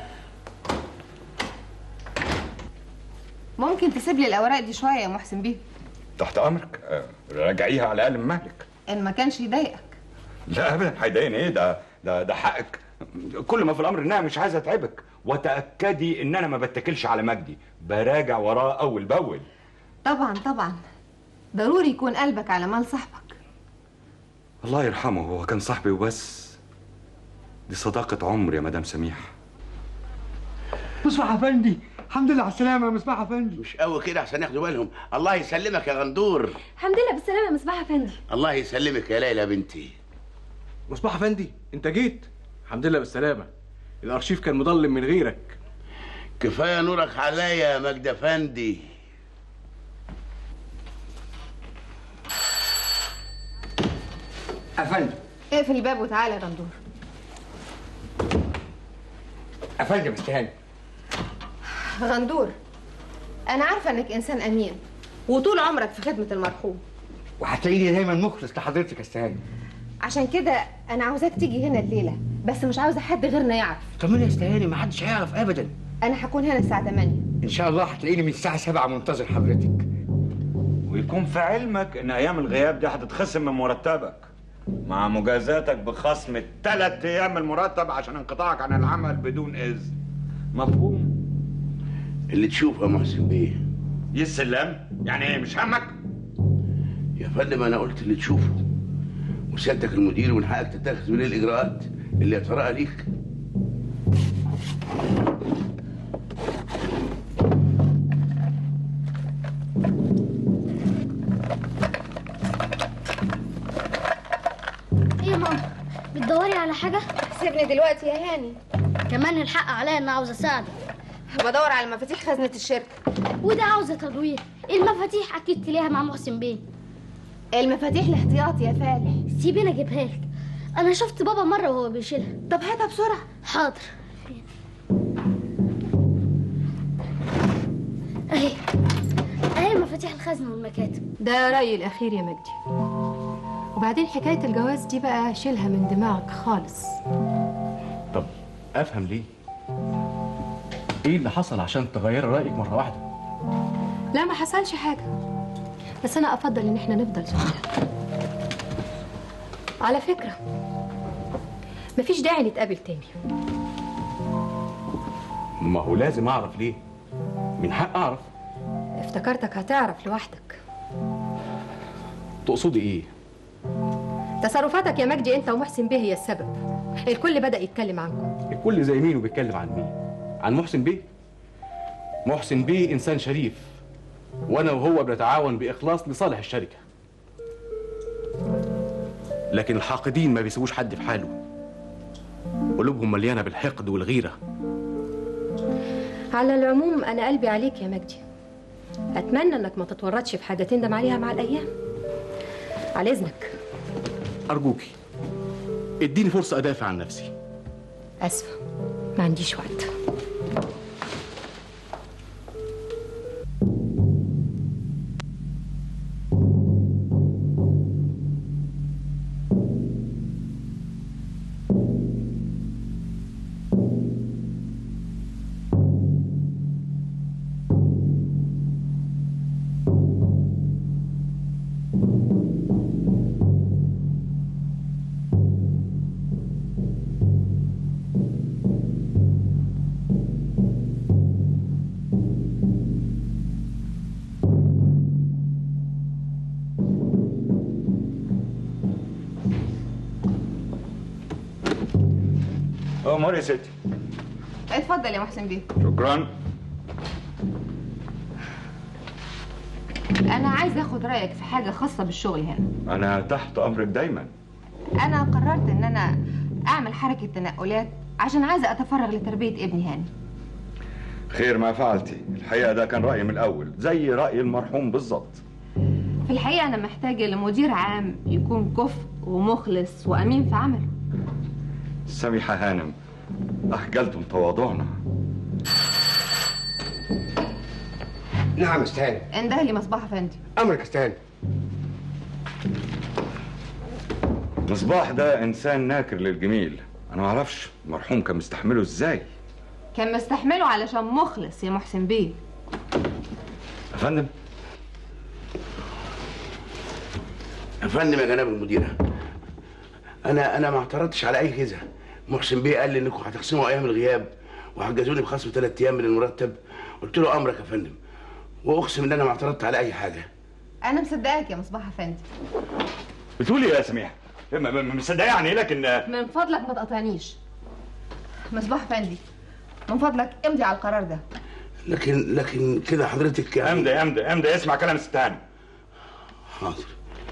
ممكن تسيب لي الاوراق دي شويه يا محسن بيه تحت امرك آه، راجعيها على الاقل من مهلك ان ما كانش يضايقك لا ابدا هيضايقني ايه ده ده ده حقك كل ما في الامر انها مش عايزه اتعبك وتاكدي ان انا ما بتكلش على مجدي براجع وراه اول باول طبعا طبعا ضروري يكون قلبك على مال صاحبك الله يرحمه هو كان صاحبي وبس دي صداقة عمر يا مدام سميح مصباح افندي الحمد لله على السلامه يا مصباح افندي مش قوي كده عشان ياخدوا بالهم الله يسلمك يا غندور الحمد لله بالسلامه يا مصباح افندي الله يسلمك يا ليلى بنتي مصباح افندي انت جيت الحمد لله بالسلامه الارشيف كان مظلم من غيرك كفايه نورك عليا يا مجد افندي افندي اقفل الباب وتعالى يا غندور افندي مستهاني غندور انا عارفه انك انسان امين وطول عمرك في خدمه المرحوم وهتلاقيني دايما مخلص لحضرتك يا استهاني عشان كده انا عاوزاك تيجي هنا الليله بس مش عاوزه حد غيرنا يعرف طمني يا استهاني ما حدش هيعرف ابدا انا هكون هنا الساعه 8 ان شاء الله هتلاقيني من الساعه 7 منتظر حضرتك ويكون في علمك ان ايام الغياب دي هتتخصم من مرتبك مع مجازاتك بخصم ثلاث ايام من المرتب عشان انقطاعك عن العمل بدون اذن مفهوم اللي تشوفه يا محسن بيه يسلم يعني ايه مش همك يا فندم انا قلت اللي تشوفه وسيادتك المدير ومن حقك تتخذ من الاجراءات اللي يتراءى ليك ايه يا ماما بتدوري على حاجه سيبني دلوقتي يا هاني كمان الحق عليا ان عاوزه اساعدك بدور على مفاتيح خزنه الشركه وده عاوزه تدوير المفاتيح اكيد تلاقيها مع محسن بيه المفاتيح الاحتياطي يا فالح سيبيني اجيبها لك انا شفت بابا مره وهو بيشيلها طب هاتها بسرعه حاضر اهي اهي مفاتيح الخزنه والمكاتب ده رأيي الأخير يا مجدي وبعدين حكاية الجواز دي بقى شيلها من دماغك خالص طب افهم ليه ايه اللي حصل عشان تغير رايك مره واحده لا ما حصلش حاجة بس أنا أفضل إن إحنا نفضل زملاء على فكرة مفيش داعي نتقابل تاني ما هو لازم اعرف ليه من حق اعرف افتكرتك هتعرف لوحدك تقصدي ايه تصرفاتك يا مجدي أنت ومحسن بيه هي السبب الكل بدأ يتكلم عنكم الكل زي مين وبيتكلم عن مين عن محسن بيه محسن بيه انسان شريف وانا وهو بنتعاون باخلاص لصالح الشركه لكن الحاقدين ما بيسيبوش حد في حاله قلوبهم مليانه بالحقد والغيره على العموم أنا قلبي عليك يا مجدي أتمنى إنك ما تتورطش في حاجة تندم عليها مع الأيام على إذنك ارجوكي اديني فرصه ادافع عن نفسي أسفة ما عنديش وقت امور يا ستي اتفضل يا محسن بيه شكرا انا عايز اخد رايك في حاجه خاصه بالشغل هنا انا تحت امرك دايما انا قررت ان انا اعمل حركه تنقلات عشان عايزه اتفرغ لتربيه ابني هاني خير ما فعلتي الحقيقه ده كان رايي من الاول زي راي المرحوم بالظبط في الحقيقه انا محتاجه لمدير عام يكون كفء ومخلص وامين في عمله سميحه هانم اخجلتم تواضعنا نعم استهاني انده لي مصباح افندي امرك استهاني مصباح ده انسان ناكر للجميل انا ما اعرفش المرحوم كان مستحمله ازاي كان مستحمله علشان مخلص يا محسن بيه يا فندم يا فندم يا جناب المديرة أنا أنا ما اعترضتش على أي كذا محسن بيه قال لي إنكم هتخصموا أيام الغياب وهتجازوني بخصم ثلاث أيام من المرتب قلت له أمرك يا فندم وأقسم إن أنا ما اعترضت على أي حاجة انا مصدقاك يا مصباح افندي بتقولي إيه يا سميحه م- م- مصدقه يعني لكن من فضلك ما تقاطعنيش مصباح افندي من فضلك امضي على القرار ده لكن لكن كده حضرتك يعني امضي امضي امضي اسمع كلام ستان حاضر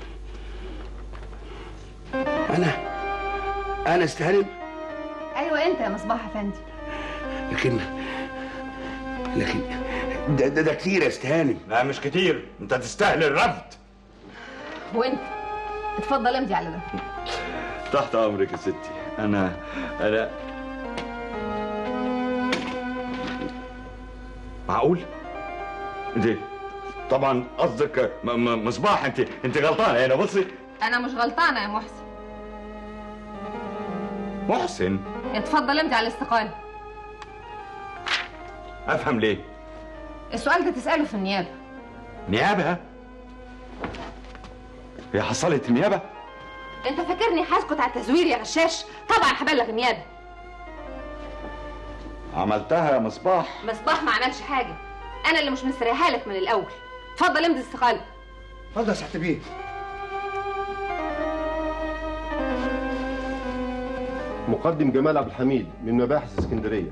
أنا أنا استهلم ايوه انت يا مصباح افندي لكن لكن ده ده, ده كتير يا استهانم لا مش كتير انت تستاهل الرفض وانت اتفضل امضي على ده تحت امرك يا ستي انا انا معقول انت طبعا قصدك م- م- مصباح انت انت غلطانه هنا بصي انا مش غلطانه يا محسن محسن اتفضل امضي على الاستقاله افهم ليه السؤال ده تساله في النيابه نيابه هي حصلت النيابه انت فاكرني هسكت على التزوير يا غشاش طبعا هبلغ النيابه عملتها يا مصباح مصباح ما عملش حاجه انا اللي مش مستريحه لك من الاول اتفضل امضي الاستقاله اتفضل يا سعاده بيه مقدم جمال عبد الحميد من مباحث اسكندريه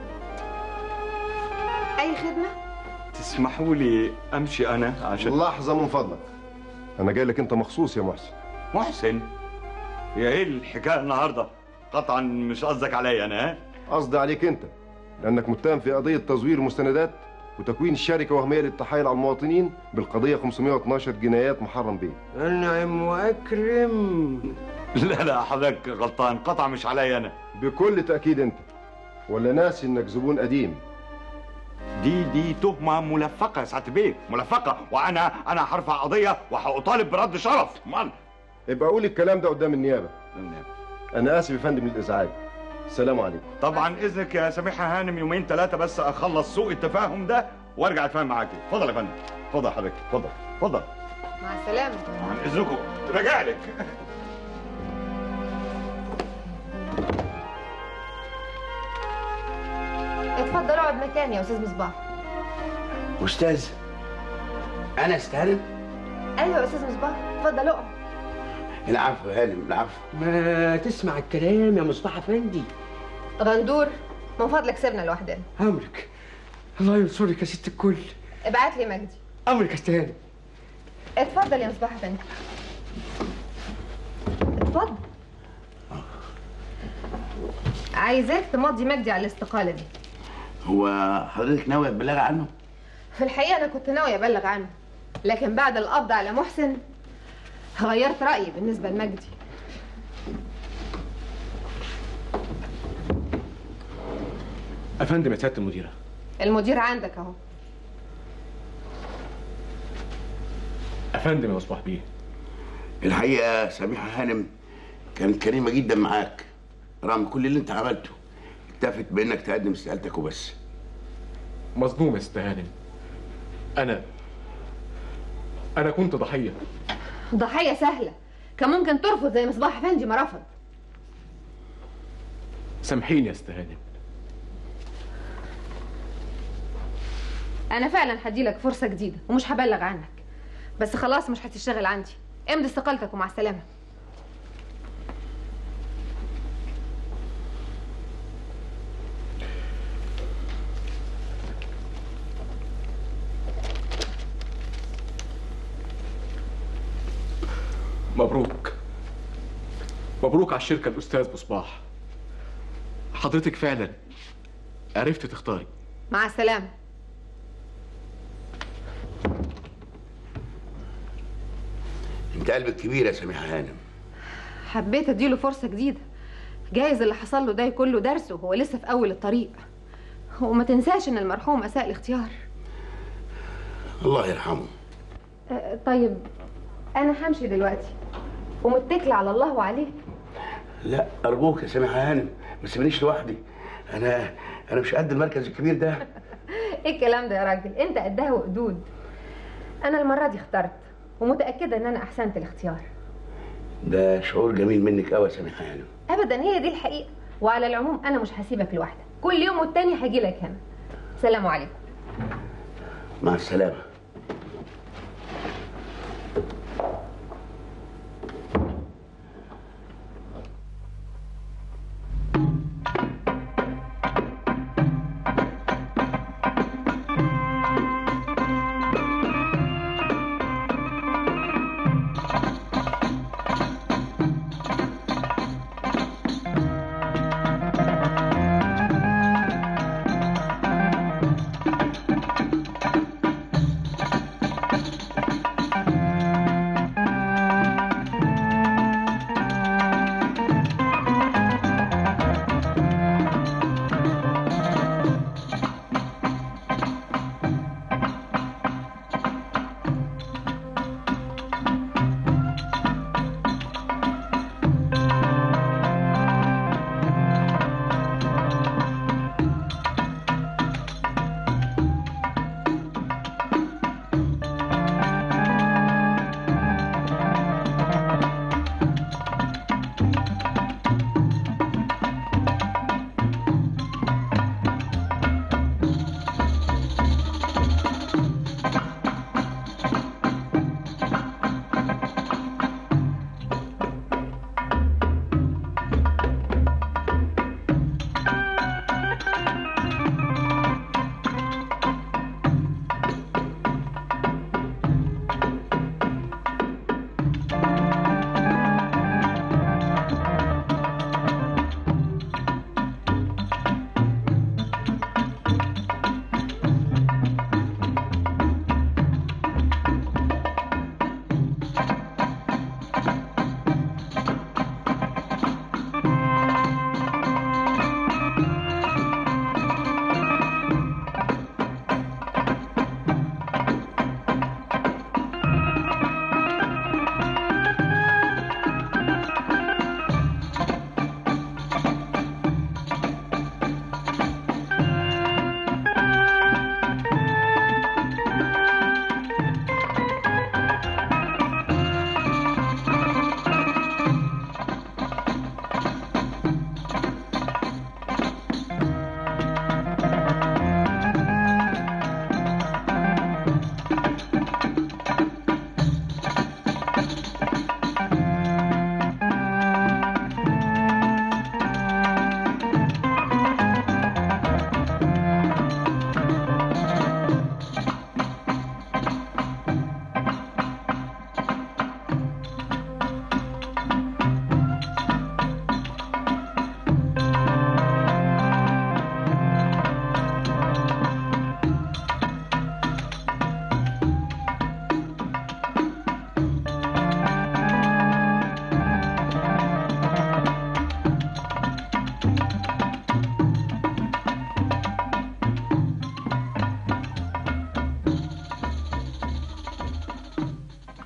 اي خدمه تسمحوا لي امشي انا عشان لحظه من فضلك انا جاي لك انت مخصوص يا محسن محسن هي ايه الحكايه النهارده قطعا مش قصدك عليا انا ها قصدي عليك انت لانك متهم في قضيه تزوير مستندات وتكوين شركه وهميه للتحايل على المواطنين بالقضيه 512 جنايات محرم بيه انعم واكرم لا لا حضرتك غلطان قطع مش عليا انا بكل تاكيد انت ولا ناسي انك زبون قديم دي دي تهمه ملفقه يا سعاده بيه ملفقه وانا انا هرفع قضيه وهطالب برد شرف امال ابقى قول الكلام ده قدام النيابه انا اسف يا فندم للازعاج السلام عليكم طبعا اذنك يا سميحه هانم يومين ثلاثه بس اخلص سوء التفاهم ده وارجع اتفاهم معاكي اتفضل يا فندم اتفضل حضرتك اتفضل اتفضل مع السلامه عن اذنكم راجع لك اتفضل اقعد مكاني يا استاذ مصباح أستاذ أنا استهلم ايوه يا استاذ مصباح اتفضل اقعد العفو يا هانم العفو ما تسمع الكلام يا مصباح افندي غندور من فضلك سيبنا لوحدنا امرك الله ينصرك يا ست الكل ابعت لي مجدي امرك يا استهاني اتفضل يا مصباح افندي اتفضل عايزاك تمضي مجدي على الاستقاله دي هو حضرتك ناوي تبلغ عنه؟ في الحقيقه انا كنت ناويه ابلغ عنه لكن بعد القبض على محسن غيرت رايي بالنسبه لمجدي افندم يا سياده المديره المدير عندك اهو افندم يا مصباح بيه الحقيقة سميحة هانم كانت كريمة جدا معاك رغم كل اللي انت عملته اكتفت بانك تقدم استقالتك وبس مظلوم يا ست هانم انا انا كنت ضحيه ضحيه سهله كان ممكن ترفض زي مصباح افندي ما رفض سامحيني يا ست هانم انا فعلا هديلك فرصه جديده ومش هبلغ عنك بس خلاص مش هتشتغل عندي امضي استقالتك ومع السلامه مبروك مبروك على الشركة الأستاذ مصباح حضرتك فعلا عرفت تختاري مع السلامه انت قلبك كبير يا سميحه هانم حبيت اديله فرصه جديده جايز اللي حصل له ده يكون له درس وهو لسه في اول الطريق وما تنساش ان المرحوم اساء الاختيار الله يرحمه أه، طيب انا همشي دلوقتي ومتكله على الله وعليه لا ارجوك يا سميحه هانم ما تسيبنيش لوحدي انا انا مش قد المركز الكبير ده ايه الكلام ده يا راجل انت قدها وقدود انا المره دي اخترت ومتاكده ان انا احسنت الاختيار ده شعور جميل منك قوي يا سميحه هانم ابدا هي دي الحقيقه وعلى العموم انا مش هسيبك لوحدك كل يوم والتاني هاجي لك هنا سلام عليكم مع السلامه